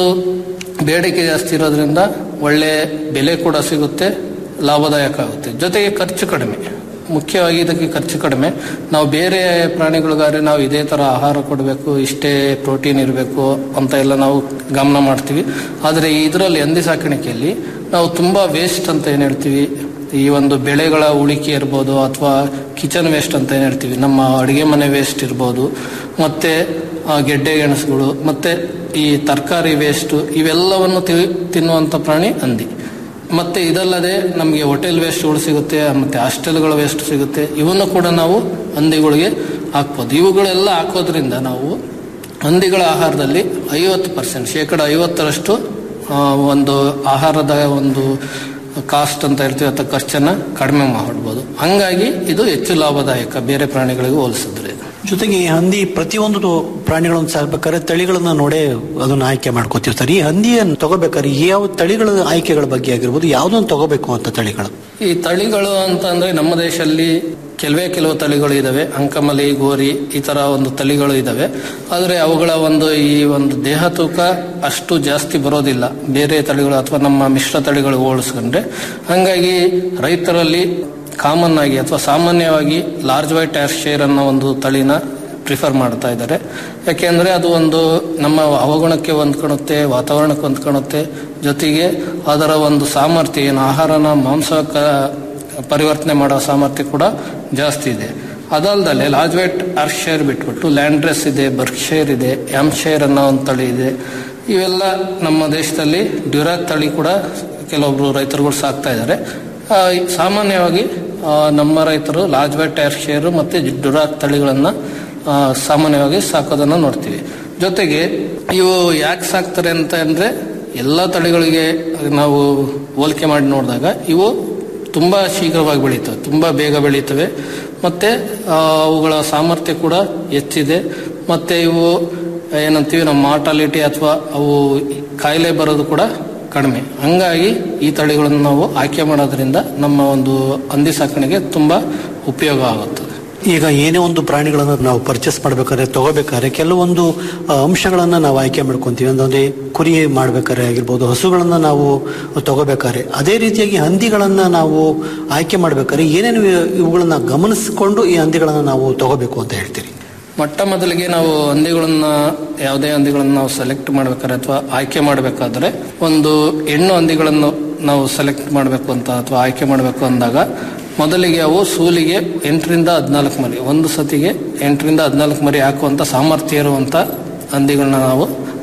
ಬೇಡಿಕೆ ಜಾಸ್ತಿ ಇರೋದ್ರಿಂದ ಒಳ್ಳೆ ಬೆಲೆ ಕೂಡ ಸಿಗುತ್ತೆ ಲಾಭದಾಯಕ ಆಗುತ್ತೆ ಜೊತೆಗೆ ಖರ್ಚು ಕಡಿಮೆ ಮುಖ್ಯವಾಗಿ ಇದಕ್ಕೆ ಖರ್ಚು ಕಡಿಮೆ ನಾವು ಬೇರೆ ಪ್ರಾಣಿಗಳಿಗಾದ್ರೆ ನಾವು ಇದೇ ಥರ ಆಹಾರ ಕೊಡಬೇಕು ಇಷ್ಟೇ ಪ್ರೋಟೀನ್ ಇರಬೇಕು ಅಂತ ಎಲ್ಲ ನಾವು ಗಮನ ಮಾಡ್ತೀವಿ ಆದರೆ ಇದರಲ್ಲಿ ಹಂದಿ ಸಾಕಾಣಿಕೆಯಲ್ಲಿ ನಾವು ತುಂಬ ವೇಸ್ಟ್ ಅಂತ ಏನು ಹೇಳ್ತೀವಿ ಈ ಒಂದು ಬೆಳೆಗಳ ಉಳಿಕೆ ಇರ್ಬೋದು ಅಥವಾ ಕಿಚನ್ ವೇಸ್ಟ್ ಅಂತ ಏನು ಹೇಳ್ತೀವಿ ನಮ್ಮ ಅಡುಗೆ ಮನೆ ವೇಸ್ಟ್ ಇರ್ಬೋದು ಮತ್ತು ಆ, ಗೆಡ್ಡೆ ಗೆಣಸುಗಳು ಮತ್ತು ಈ ತರಕಾರಿ ವೇಸ್ಟು ಇವೆಲ್ಲವನ್ನು ತಿ- ತಿನ್ನುವಂಥ ಪ್ರಾಣಿ ಹಂದಿ ಮತ್ತೆ ಇದಲ್ಲದೆ ನಮಗೆ ಹೋಟೆಲ್ ವೇಸ್ಟ್ಗಳು ಸಿಗುತ್ತೆ ಮತ್ತೆ ಹಾಸ್ಟೆಲ್ಗಳ ವೇಸ್ಟ್ ಸಿಗುತ್ತೆ ಇವನ್ನು ಕೂಡ ನಾವು ಹಂದಿಗಳಿಗೆ ಹಾಕ್ಬೋದು ಇವುಗಳೆಲ್ಲ ಹಾಕೋದ್ರಿಂದ ನಾವು ಹಂದಿಗಳ ಆಹಾರದಲ್ಲಿ ಐವತ್ತು ಪರ್ಸೆಂಟ್ ಶೇಕಡ ಐವತ್ತರಷ್ಟು ಆ, ಒಂದು ಆಹಾರದ ಒಂದು ಕಾಸ್ಟ್ ಅಂತ ಹೇಳ್ತೀವಿ ಅಥವಾ ಖರ್ಚನ್ನ ಕಡಿಮೆ ಮಾಡ್ಬೋದು ಹಂಗಾಗಿ ಇದು ಹೆಚ್ಚು ಲಾಭದಾಯಕ ಬೇರೆ ಪ್ರಾಣಿಗಳಿಗೆ ಹೋಲಿಸಿದ್ರೆ ಜೊತೆಗೆ ಈ ಹಂದಿ ಪ್ರತಿಯೊಂದು ಪ್ರಾಣಿಗಳನ್ನು ಸಾಕ್ಬೇಕಾದ್ರೆ ತಳಿಗಳನ್ನ ನೋಡೇ ಅದನ್ನ ಆಯ್ಕೆ ಮಾಡ್ಕೋತಿರ್ತಾರೆ ಈ ಹಂದಿಯನ್ನು ತಗೋಬೇಕಾದ್ರೆ ಯಾವ ತಳಿಗಳ ಆಯ್ಕೆಗಳ ಬಗ್ಗೆ ಆಗಿರ್ಬೋದು ಯಾವ್ದೊಂದು ತಗೋಬೇಕು ಅಂತ ತಳಿಗಳು ಈ ತಳಿಗಳು ಅಂತ ಅಂದ್ರೆ ನಮ್ಮ ದೇಶದಲ್ಲಿ ಕೆಲವೇ ಕೆಲವು ತಳಿಗಳು ಇದಾವೆ ಅಂಕಮಲಿ ಗೋರಿ ಈ ತರ ಒಂದು ತಳಿಗಳು ಇದಾವೆ ಆದರೆ ಅವುಗಳ ಒಂದು ಈ ಒಂದು ದೇಹ ತೂಕ ಅಷ್ಟು ಜಾಸ್ತಿ ಬರೋದಿಲ್ಲ ಬೇರೆ ತಳಿಗಳು ಅಥವಾ ನಮ್ಮ ಮಿಶ್ರ ತಳಿಗಳು ಹೋಲಿಸ್ಕೊಂಡ್ರೆ ಹಂಗಾಗಿ ರೈತರಲ್ಲಿ ಕಾಮನ್ ಆಗಿ ಅಥವಾ ಸಾಮಾನ್ಯವಾಗಿ ಲಾರ್ಜ್ ವೈಟ್ ಶೇರ್ ಅನ್ನೋ ಒಂದು ತಳಿನ ಪ್ರಿಫರ್ ಮಾಡ್ತಾ ಇದ್ದಾರೆ ಯಾಕೆಂದ್ರೆ ಅದು ಒಂದು ನಮ್ಮ ಅವಗುಣಕ್ಕೆ ಹೊಂದ್ಕೊಳುತ್ತೆ ವಾತಾವರಣಕ್ಕೆ ಹೊಂದ್ಕೊಳುತ್ತೆ ಜೊತೆಗೆ ಅದರ ಒಂದು ಸಾಮರ್ಥ್ಯ ಏನು ಆಹಾರನ ಮಾಂಸಕ್ಕೆ ಪರಿವರ್ತನೆ ಮಾಡೋ ಸಾಮರ್ಥ್ಯ ಕೂಡ ಜಾಸ್ತಿ ಇದೆ ಅದಲ್ದಲೆ ಲಾರ್ಜ್ ವೈಟ್ ಶೇರ್ ಬಿಟ್ಬಿಟ್ಟು ಲ್ಯಾಂಡ್ರೆಸ್ ಇದೆ ಬರ್ಕ್ಷೇರ್ ಇದೆ ಎಮ್ ಶೇರ್ ಅನ್ನೋ ಒಂದು ತಳಿ ಇದೆ ಇವೆಲ್ಲ ನಮ್ಮ ದೇಶದಲ್ಲಿ ಡ್ಯುರಾಕ್ ತಳಿ ಕೂಡ ಕೆಲವೊಬ್ರು ರೈತರುಗಳು ಸಾಕ್ತಾ ಇದ್ದಾರೆ ಆ, ಸಾಮಾನ್ಯವಾಗಿ ಆ, ನಮ್ಮ ರೈತರು ಲಾರ್ಜ್ ವೈಟ್ ಶೇರ್ ಮತ್ತೆ ಡುರಾಕ್ ತಳಿಗಳನ್ನ ಆ, ಸಾಮಾನ್ಯವಾಗಿ ಸಾಕೋದನ್ನ ನೋಡ್ತೀವಿ ಜೊತೆಗೆ ಇವು ಯಾಕೆ ಸಾಕ್ತಾರೆ ಅಂತ ಅಂದ್ರೆ ಎಲ್ಲ ತಳಿಗಳಿಗೆ ನಾವು ಹೋಲಿಕೆ ಮಾಡಿ ನೋಡಿದಾಗ ಇವು ತುಂಬ ಶೀಘ್ರವಾಗಿ ಬೆಳೀತವೆ ತುಂಬ ಬೇಗ ಬೆಳೀತವೆ ಮತ್ತು ಅವುಗಳ ಸಾಮರ್ಥ್ಯ ಕೂಡ ಹೆಚ್ಚಿದೆ ಮತ್ತು ಇವು ಏನಂತೀವಿ ನಮ್ಮ ಮಾರ್ಟಾಲಿಟಿ ಅಥವಾ ಅವು ಕಾಯಿಲೆ ಬರೋದು ಕೂಡ ಕಡಿಮೆ ಹಂಗಾಗಿ ಈ ತಳಿಗಳನ್ನು ನಾವು ಆಯ್ಕೆ ಮಾಡೋದ್ರಿಂದ ನಮ್ಮ ಒಂದು ಹಂದಿ ಸಾಕಣೆಗೆ ತುಂಬ ಉಪಯೋಗ ಆಗುತ್ತದೆ ಈಗ ಏನೇ ಒಂದು ಪ್ರಾಣಿಗಳನ್ನ ನಾವು ಪರ್ಚೇಸ್ ಮಾಡ್ಬೇಕಾದ್ರೆ ತಗೋಬೇಕಾದ್ರೆ ಕೆಲವೊಂದು ಆ, ಅಂಶಗಳನ್ನ ನಾವು ಆಯ್ಕೆ ಮಾಡ್ಕೊಂತೀವಿ ಅಂದ್ರೆ ಕುರಿ ಮಾಡ್ಬೇಕಾದ್ರೆ ಆಗಿರ್ಬೋದು ಹಸುಗಳನ್ನ ನಾವು ತಗೋಬೇಕಾದ್ರೆ ಅದೇ ರೀತಿಯಾಗಿ ಹಂದಿಗಳನ್ನ ನಾವು ಆಯ್ಕೆ ಮಾಡ್ಬೇಕಾದ್ರೆ ಏನೇನು ಇವುಗಳನ್ನ ಗಮನಿಸಿಕೊಂಡು ಈ ಹಂದಿಗಳನ್ನ ನಾವು ತಗೋಬೇಕು ಅಂತ ಹೇಳ್ತೀರಿ ಮೊಟ್ಟ ಮೊದಲಿಗೆ ನಾವು ಹಂದಿಗಳನ್ನ ಯಾವುದೇ ಹಂದಿಗಳನ್ನ ನಾವು ಸೆಲೆಕ್ಟ್ ಮಾಡ್ಬೇಕಾದ್ರೆ ಅಥವಾ ಆಯ್ಕೆ ಮಾಡಬೇಕಾದ್ರೆ ಒಂದು ಹೆಣ್ಣು ಹಂದಿಗಳನ್ನು ನಾವು ಸೆಲೆಕ್ಟ್ ಮಾಡಬೇಕು ಅಂತ ಅಥವಾ ಆಯ್ಕೆ ಮಾಡಬೇಕು ಅಂದಾಗ ಮೊದಲಿಗೆ ಅವು ಸೂಲಿಗೆ ಎಂಟರಿಂದ ಹದಿನಾಲ್ಕು ಮರಿ ಒಂದು ಸತಿಗೆ ಎಂಟರಿಂದ ಹದಿನಾಲ್ಕು ಮರಿ ಹಾಕುವಂತ ಸಾಮರ್ಥ್ಯ ಇರುವಂತ ಹಂದಿಗಳನ್ನ ನಾವು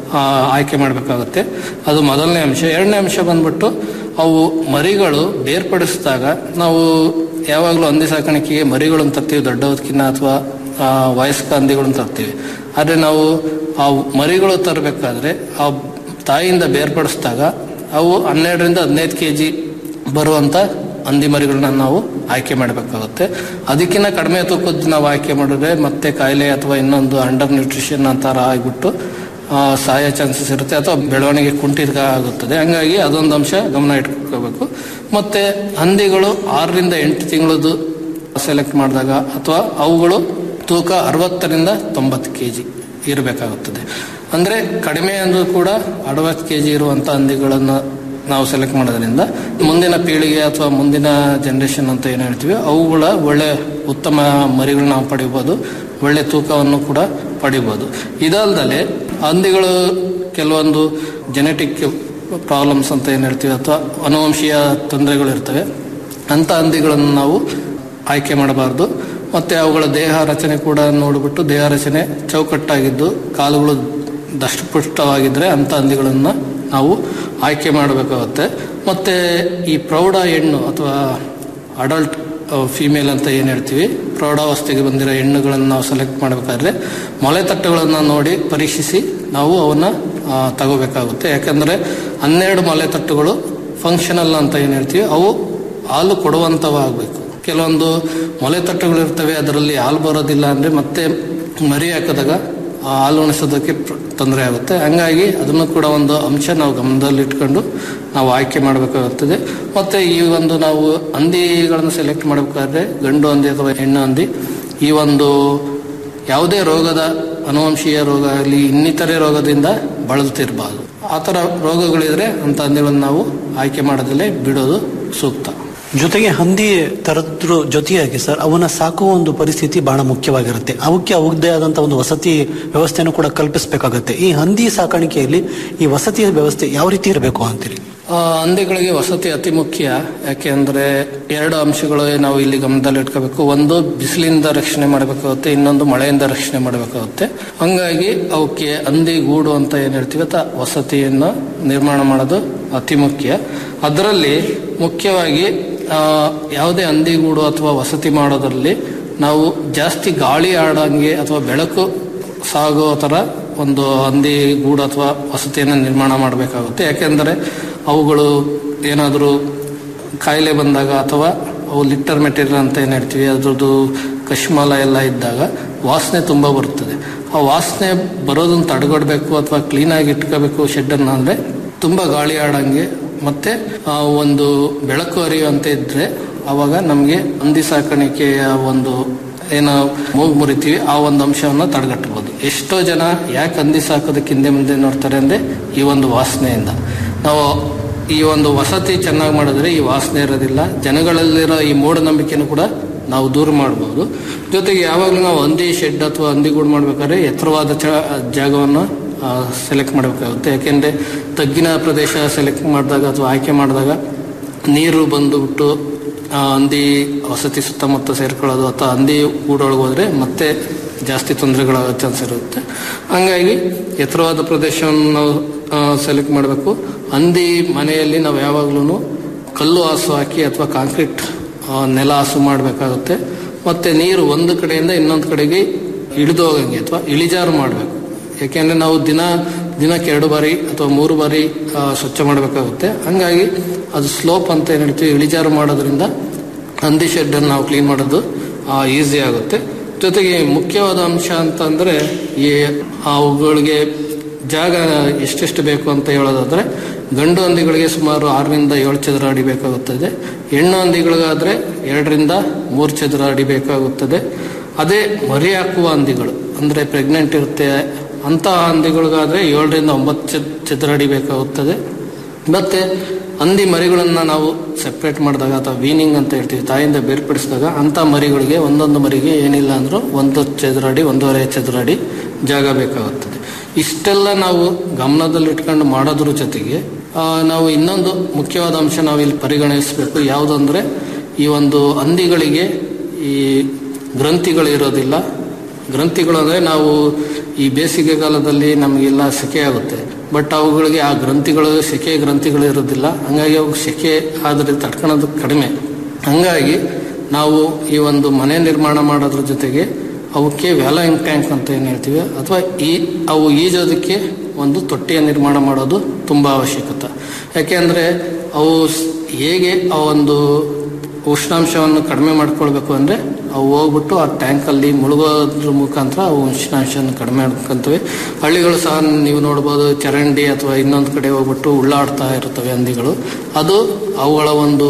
ಆ, ಆಯ್ಕೆ ಮಾಡಬೇಕಾಗುತ್ತೆ ಅದು ಮೊದಲನೇ ಅಂಶ ಎರಡನೇ ಅಂಶ ಬಂದ್ಬಿಟ್ಟು ಅವು ಮರಿಗಳು ಬೇರ್ಪಡಿಸಿದಾಗ ನಾವು ಯಾವಾಗಲೂ ಹಂದಿ ಸಾಕಾಣಿಕೆಗೆ ಮರಿಗಳನ್ನು ತರ್ತೀವಿ ದೊಡ್ಡವದಕ್ಕಿಂತ ಅಥವಾ ವಯಸ್ಕ ಹಂದಿಗಳನ್ನು ತರ್ತೀವಿ ಆದರೆ ನಾವು ಆ ಮರಿಗಳು ತರಬೇಕಾದ್ರೆ ಆ ತಾಯಿಯಿಂದ ಬೇರ್ಪಡಿಸಿದಾಗ ಅವು ಹನ್ನೆರಡರಿಂದ ಹದಿನೈದು ಕೆ ಜಿ ಬರುವಂತ ಹಂದಿ ಮರಿಗಳನ್ನ ನಾವು ಆಯ್ಕೆ ಮಾಡಬೇಕಾಗುತ್ತೆ ಅದಕ್ಕಿಂತ ಕಡಿಮೆ ತೂಕದ್ದು ನಾವು ಆಯ್ಕೆ ಮಾಡಿದ್ರೆ ಮತ್ತೆ ಕಾಯಿಲೆ ಅಥವಾ ಇನ್ನೊಂದು ಅಂಡರ್ ನ್ಯೂಟ್ರಿಷನ್ ಅಂತಾರ ಆಗಿಬಿಟ್ಟು ಆ, ಸಾಯೋ ಚಾನ್ಸಸ್ ಇರುತ್ತೆ ಅಥವಾ ಬೆಳವಣಿಗೆ ಕುಂಠಿತ ಆಗುತ್ತದೆ ಹಂಗಾಗಿ ಅದೊಂದು ಅಂಶ ಗಮನ ಇಟ್ಕೋಬೇಕು ಮತ್ತೆ ಹಂದಿಗಳು ಆರರಿಂದ ಎಂಟು ತಿಂಗಳದ್ದು ಸೆಲೆಕ್ಟ್ ಮಾಡಿದಾಗ ಅಥವಾ ಅವುಗಳು ತೂಕ ಅರವತ್ತರಿಂದ ತೊಂಬತ್ತು ಕೆ ಜಿ ಇರಬೇಕಾಗುತ್ತದೆ ಅಂದರೆ ಕಡಿಮೆ ಅಂದ್ರೂ ಕೂಡ ಅರವತ್ತು ಕೆ ಜಿ ಇರುವಂಥ ಹಂದಿಗಳನ್ನು ನಾವು ಸೆಲೆಕ್ಟ್ ಮಾಡೋದ್ರಿಂದ ಮುಂದಿನ ಪೀಳಿಗೆ ಅಥವಾ ಮುಂದಿನ ಜನ್ರೇಷನ್ ಅಂತ ಏನು ಹೇಳ್ತೀವಿ ಅವುಗಳ ಒಳ್ಳೆ ಉತ್ತಮ ಮರಿಗಳನ್ನ ನಾವು ಪಡಿಬೋದು ಒಳ್ಳೆ ತೂಕವನ್ನು ಕೂಡ ಪಡಿಬೋದು ಇದಲ್ದಲೆ ಹಂದಿಗಳು ಕೆಲವೊಂದು ಜೆನೆಟಿಕ್ ಪ್ರಾಬ್ಲಮ್ಸ್ ಅಂತ ಏನು ಹೇಳ್ತೀವಿ ಅಥವಾ ಅನುವಂಶೀಯ ತೊಂದರೆಗಳು ಇರ್ತವೆ ಅಂಥ ಹಂದಿಗಳನ್ನು ನಾವು ಆಯ್ಕೆ ಮಾಡಬಾರ್ದು ಮತ್ತೆ ಅವುಗಳ ದೇಹ ರಚನೆ ಕೂಡ ನೋಡಿಬಿಟ್ಟು ದೇಹ ರಚನೆ ಚೌಕಟ್ಟಾಗಿದ್ದು ಕಾಲುಗಳು ದಷ್ಟಪುಷ್ಟವಾಗಿದ್ದರೆ ಅಂಥ ಹಂದಿಗಳನ್ನು ನಾವು ಆಯ್ಕೆ ಮಾಡಬೇಕಾಗುತ್ತೆ ಮತ್ತೆ ಈ ಪ್ರೌಢ ಹೆಣ್ಣು ಅಥವಾ ಅಡಲ್ಟ್ ಫಿಮೇಲ್ ಅಂತ ಏನು ಹೇಳ್ತೀವಿ ಪ್ರೌಢಾವಸ್ಥೆಗೆ ಬಂದಿರೋ ಹೆಣ್ಣುಗಳನ್ನು ನಾವು ಸೆಲೆಕ್ಟ್ ಮಾಡಬೇಕಾದ್ರೆ ಮೊಲೆ ತಟ್ಟುಗಳನ್ನು ನೋಡಿ ಪರೀಕ್ಷಿಸಿ ನಾವು ಅವನ್ನ ಆ, ತಗೋಬೇಕಾಗುತ್ತೆ ಯಾಕಂದ್ರೆ ಹನ್ನೆರಡು ಮೊಲೆ ತಟ್ಟುಗಳು ಫಂಕ್ಷನಲ್ ಅಂತ ಏನು ಹೇಳ್ತೀವಿ ಅವು ಹಾಲು ಕೊಡುವಂಥವಾಗಬೇಕು ಕೆಲವೊಂದು ಮೊಲೆ ತಟ್ಟುಗಳು ಇರ್ತವೆ ಅದರಲ್ಲಿ ಹಾಲು ಬರೋದಿಲ್ಲ ಅಂದ್ರೆ ಮತ್ತೆ ಮರಿ ಹಾಕಿದಾಗ ಆ ಹಾಲು ಉಣಿಸೋದಕ್ಕೆ ಪ್ರ- ತೊಂದರೆ ಆಗುತ್ತೆ ಹಂಗಾಗಿ ಅದನ್ನು ಕೂಡ ಒಂದು ಅಂಶ ನಾವು ಗಮನದಲ್ಲಿ ಇಟ್ಕೊಂಡು ನಾವು ಆಯ್ಕೆ ಮಾಡಬೇಕಾಗುತ್ತದೆ ಮತ್ತೆ ಈ ಒಂದು ನಾವು ಹಂದಿಗಳನ್ನು ಸೆಲೆಕ್ಟ್ ಮಾಡಬೇಕಾದ್ರೆ ಗಂಡು ಹಂದಿ ಅಥವಾ ಹೆಣ್ಣು ಹಂದಿ ಈ ಒಂದು ಯಾವುದೇ ರೋಗದ ಅನುವಂಶೀಯ ರೋಗ ಆಗಲಿ ಇನ್ನಿತರೆ ರೋಗದಿಂದ ಬಳಲ್ತಿರಬಾರ್ದು ಆ ಥರ ರೋಗಗಳಿದ್ರೆ ಅಂಥ ಹಂದಿಗಳನ್ನು ನಾವು ಆಯ್ಕೆ ಮಾಡೋದಲ್ಲೇ ಬಿಡೋದು ಸೂಕ್ತ ಜೊತೆಗೆ ಹಂದಿ ತರದ್ರ ಜೊತೆಯಾಗಿ ಸರ್ ಅವನ್ನ ಸಾಕುವ ಒಂದು ಪರಿಸ್ಥಿತಿ ಬಹಳ ಮುಖ್ಯವಾಗಿರುತ್ತೆ ಅವಕ್ಕೆ ಅವರದ್ದೇ ಆದಂತಹ ಒಂದು ವಸತಿ ವ್ಯವಸ್ಥೆಯನ್ನು ಕೂಡ ಕಲ್ಪಿಸಬೇಕಾಗುತ್ತೆ ಈ ಹಂದಿ ಸಾಕಾಣಿಕೆಯಲ್ಲಿ ಈ ವಸತಿಯ ವ್ಯವಸ್ಥೆ ಯಾವ ರೀತಿ ಇರಬೇಕು ಅಂತೀರಿ ಆ, ಹಂದಿಗಳಿಗೆ ವಸತಿ ಅತಿ ಮುಖ್ಯ ಯಾಕೆ ಅಂದ್ರೆ ಎರಡು ಅಂಶಗಳು ನಾವು ಇಲ್ಲಿ ಗಮನದಲ್ಲಿ ಇಟ್ಕೋಬೇಕು ಒಂದು ಬಿಸಿಲಿಂದ ರಕ್ಷಣೆ ಮಾಡಬೇಕಾಗುತ್ತೆ ಇನ್ನೊಂದು ಮಳೆಯಿಂದ ರಕ್ಷಣೆ ಮಾಡಬೇಕಾಗುತ್ತೆ ಹಂಗಾಗಿ ಅವಕ್ಕೆ ಹಂದಿ ಗೂಡು ಅಂತ ಏನ್ ಹೇಳ್ತೀವಿ ಅಥವಾ ವಸತಿಯನ್ನ ನಿರ್ಮಾಣ ಮಾಡೋದು ಅತಿ ಮುಖ್ಯ ಅದರಲ್ಲಿ ಮುಖ್ಯವಾಗಿ ಆ, ಯಾವುದೇ ಹಂದಿಗೂಡು ಅಥವಾ ವಸತಿ ಮಾಡೋದ್ರಲ್ಲಿ ನಾವು ಜಾಸ್ತಿ ಗಾಳಿ ಆಡಂಗೆ ಅಥವಾ ಬೆಳಕು ಸಾಗೋ ಥರ ಒಂದು ಹಂದಿ ಗೂಡು ಅಥವಾ ವಸತಿಯನ್ನು ನಿರ್ಮಾಣ ಮಾಡಬೇಕಾಗುತ್ತೆ ಯಾಕೆಂದರೆ ಅವುಗಳು ಏನಾದರೂ ಕಾಯಿಲೆ ಬಂದಾಗ ಅಥವಾ ಅವು ಲಿಟ್ಟರ್ ಮೆಟೀರಿಯಲ್ ಅಂತ ಏನು ಹೇಳ್ತೀವಿ ಅದ್ರದ್ದು ಕಶ್ಮಾಲ ಎಲ್ಲ ಇದ್ದಾಗ ವಾಸನೆ ತುಂಬ ಬರುತ್ತದೆ ಆ ವಾಸನೆ ಬರೋದನ್ನು ತಡೆಗಟ್ಟಬೇಕು ಅಥವಾ ಕ್ಲೀನಾಗಿ ಇಟ್ಕೋಬೇಕು ಶೆಡ್ಡನ್ನು ಅಂದರೆ ತುಂಬ ಗಾಳಿ ಆಡಂಗೆ ಮತ್ತೆ ಆ ಒಂದು ಬೆಳಕು ಹರಿಯುವಂತ ಇದ್ರೆ ಅವಾಗ ನಮಗೆ ಹಂದಿ ಸಾಕಾಣಿಕೆಯ ಒಂದು ಏನು ಮೂಗು ಮುರಿತೀವಿ ಆ ಒಂದು ಅಂಶವನ್ನು ತಡೆಗಟ್ಟಬಹುದು ಎಷ್ಟೋ ಜನ ಯಾಕೆ ಹಂದಿ ಸಾಕೋದಕ್ಕೆ ಹಿಂದೆ ಮುಂದೆ ನೋಡ್ತಾರೆ ಅಂದ್ರೆ ಈ ಒಂದು ವಾಸನೆಯಿಂದ ನಾವು ಈ ಒಂದು ವಸತಿ ಚೆನ್ನಾಗಿ ಮಾಡಿದ್ರೆ ಈ ವಾಸನೆ ಇರೋದಿಲ್ಲ ಜನಗಳಲ್ಲಿರೋ ಈ ಮೂಢನಂಬಿಕೆನೂ ಕೂಡ ನಾವು ದೂರ ಮಾಡಬಹುದು ಜೊತೆಗೆ ಯಾವಾಗಲೂ ನಾವು ಹಂದಿ ಶೆಡ್ ಅಥವಾ ಹಂದಿಗೂಡು ಮಾಡ್ಬೇಕಾದ್ರೆ ಎತ್ತರವಾದ ಚ ಜಾಗವನ್ನು ಸೆಲೆಕ್ಟ್ ಮಾಡಬೇಕಾಗುತ್ತೆ ಯಾಕೆಂದ್ರೆ ತಗ್ಗಿನ ಪ್ರದೇಶ ಸೆಲೆಕ್ಟ್ ಮಾಡಿದಾಗ ಅಥವಾ ಆಯ್ಕೆ ಮಾಡಿದಾಗ ನೀರು ಬಂದುಬಿಟ್ಟು ಆ, ಹಂದಿ ವಸತಿ ಸುತ್ತಮುತ್ತ ಸೇರ್ಕೊಳ್ಳೋದು ಅಥವಾ ಹಂದಿ ಗೂಡೊಳಗೆ ಹೋದ್ರೆ ಮತ್ತೆ ಜಾಸ್ತಿ ತೊಂದರೆಗಳಾಗೋ ಚಾನ್ಸ್ ಇರುತ್ತೆ ಹಂಗಾಗಿ ಎತ್ತರವಾದ ಪ್ರದೇಶವನ್ನು ನಾವು ಸೆಲೆಕ್ಟ್ ಮಾಡಬೇಕು ಹಂದಿ ಮನೆಯಲ್ಲಿ ನಾವು ಯಾವಾಗ್ಲೂ ಕಲ್ಲು ಹಾಸು ಹಾಕಿ ಅಥವಾ ಕಾಂಕ್ರೀಟ್ ಆ, ನೆಲ ಹಾಸು ಮಾಡಬೇಕಾಗುತ್ತೆ ಮತ್ತೆ ನೀರು ಒಂದು ಕಡೆಯಿಂದ ಇನ್ನೊಂದು ಕಡೆಗೆ ಇಳಿದು ಹೋಗಂಗೆ ಅಥವಾ ಇಳಿಜಾರು ಮಾಡಬೇಕು ಯಾಕೆಂದ್ರೆ ನಾವು ದಿನ ದಿನಕ್ಕೆ ಎರಡು ಬಾರಿ ಅಥವಾ ಮೂರು ಬಾರಿ ಆ, ಸ್ವಚ್ಛ ಮಾಡಬೇಕಾಗುತ್ತೆ ಹಂಗಾಗಿ ಅದು ಸ್ಲೋಪ್ ಅಂತ ಏನು ಹೇಳ್ತೀವಿ ಇಳಿಜಾರು ಮಾಡೋದ್ರಿಂದ ಹಂದಿ ಶೆಡ್ ಅನ್ನು ನಾವು ಕ್ಲೀನ್ ಮಾಡೋದು ಈಸಿ ಆಗುತ್ತೆ ಜೊತೆಗೆ ಮುಖ್ಯವಾದ ಅಂಶ ಅಂತಂದ್ರೆ ಈ ಅವುಗಳಿಗೆ ಜಾಗ ಎಷ್ಟೆಷ್ಟು ಬೇಕು ಅಂತ ಹೇಳೋದಾದ್ರೆ ಗಂಡು ಹಂದಿಗಳಿಗೆ ಸುಮಾರು ಆರರಿಂದ ಏಳು ಚದರ ಅಡಿ ಬೇಕಾಗುತ್ತದೆ ಹೆಣ್ಣು ಹಂದಿಗಳಿಗಾದ್ರೆ ಎರಡರಿಂದ ಮೂರು ಚದರ ಅಡಿ ಬೇಕಾಗುತ್ತದೆ ಅದೇ ಮರಿ ಹಾಕುವ ಹಂದಿಗಳು ಅಂದ್ರೆ ಪ್ರೆಗ್ನೆಂಟ್ ಇರುತ್ತೆ ಅಂತಹ ಹಂದಿಗಳಿಗಾದ್ರೆ ಏಳರಿಂದ ಒಂಬತ್ತು ಚ- ಚದರ ಅಡಿ ಬೇಕಾಗುತ್ತದೆ ಮತ್ತೆ ಹಂದಿ ಮರಿಗಳನ್ನ ನಾವು ಸೆಪ್ರೇಟ್ ಮಾಡಿದಾಗ ಅಥವಾ ವೀನಿಂಗ್ ಅಂತ ಹೇಳ್ತೀವಿ ತಾಯಿಯಿಂದ ಬೇರ್ಪಡಿಸಿದಾಗ ಅಂತ ಮರಿಗಳಿಗೆ ಒಂದೊಂದು ಮರಿಗೆ ಏನಿಲ್ಲ ಅಂದ್ರೂ ಒಂದು ಚದರ ಅಡಿ ಒಂದೂವರೆ ಚದರ ಅಡಿ ಜಾಗ ಬೇಕಾಗುತ್ತದೆ ಇಷ್ಟೆಲ್ಲ ನಾವು ಗಮನದಲ್ಲಿ ಇಟ್ಕೊಂಡು ಮಾಡೋದ್ರ ಜೊತೆಗೆ ಆ, ನಾವು ಇನ್ನೊಂದು ಮುಖ್ಯವಾದ ಅಂಶ ನಾವು ಇಲ್ಲಿ ಪರಿಗಣಿಸಬೇಕು ಯಾವುದಂದ್ರೆ ಈ ಒಂದು ಹಂದಿಗಳಿಗೆ ಈ ಗ್ರಂಥಿಗಳು ಇರೋದಿಲ್ಲ ಗ್ರಂಥಿಗಳು ಅಂದರೆ ನಾವು ಈ ಬೇಸಿಗೆ ಕಾಲದಲ್ಲಿ ನಮಗೆಲ್ಲ ಸೆಕೆ ಆಗುತ್ತೆ ಬಟ್ ಅವುಗಳಿಗೆ ಆ ಗ್ರಂಥಿಗಳು ಸೆಕೆ ಗ್ರಂಥಿಗಳು ಇರೋದಿಲ್ಲ ಹಂಗಾಗಿ ಅವು ಸೆಕೆ ಆದರೆ ತಡ್ಕೊಳ್ಳೋದು ಕಡಿಮೆ ಹಂಗಾಗಿ ನಾವು ಈ ಒಂದು ಮನೆ ನಿರ್ಮಾಣ ಮಾಡೋದ್ರ ಜೊತೆಗೆ ಅವಕ್ಕೆ ವ್ಯಾಲೋಯಿಂಗ್ ಟ್ಯಾಂಕ್ ಅಂತ ಏನು ಹೇಳ್ತೀವಿ ಅಥವಾ ಈ ಅವು ಈಜೋದಕ್ಕೆ ಒಂದು ತೊಟ್ಟಿಯ ನಿರ್ಮಾಣ ಮಾಡೋದು ತುಂಬ ಅವಶ್ಯಕತೆ ಯಾಕೆಂದರೆ ಅವು ಸ್- ಹೇಗೆ ಆ ಒಂದು ಉಷ್ಣಾಂಶವನ್ನು ಕಡಿಮೆ ಮಾಡ್ಕೊಳ್ಬೇಕು ಅಂದರೆ ಅವು ಹೋಗ್ಬಿಟ್ಟು ಆ ಟ್ಯಾಂಕಲ್ಲಿ ಮುಳುಗೋದ್ರ ಮುಖಾಂತರ ಅವು ಉಷ್ಣಾಂಶವನ್ನು ಕಡಿಮೆ ಮಾಡ್ಕೊಂತವೆ ಹಳ್ಳಿಗಳು ಸಹ ನೀವು ನೋಡ್ಬೋದು ಚರಂಡಿ ಅಥವಾ ಇನ್ನೊಂದು ಕಡೆ ಹೋಗ್ಬಿಟ್ಟು ಉಳ್ಳಾಡ್ತಾ ಇರ್ತವೆ ಹಂದಿಗಳು ಅದು ಅವುಗಳ ಒಂದು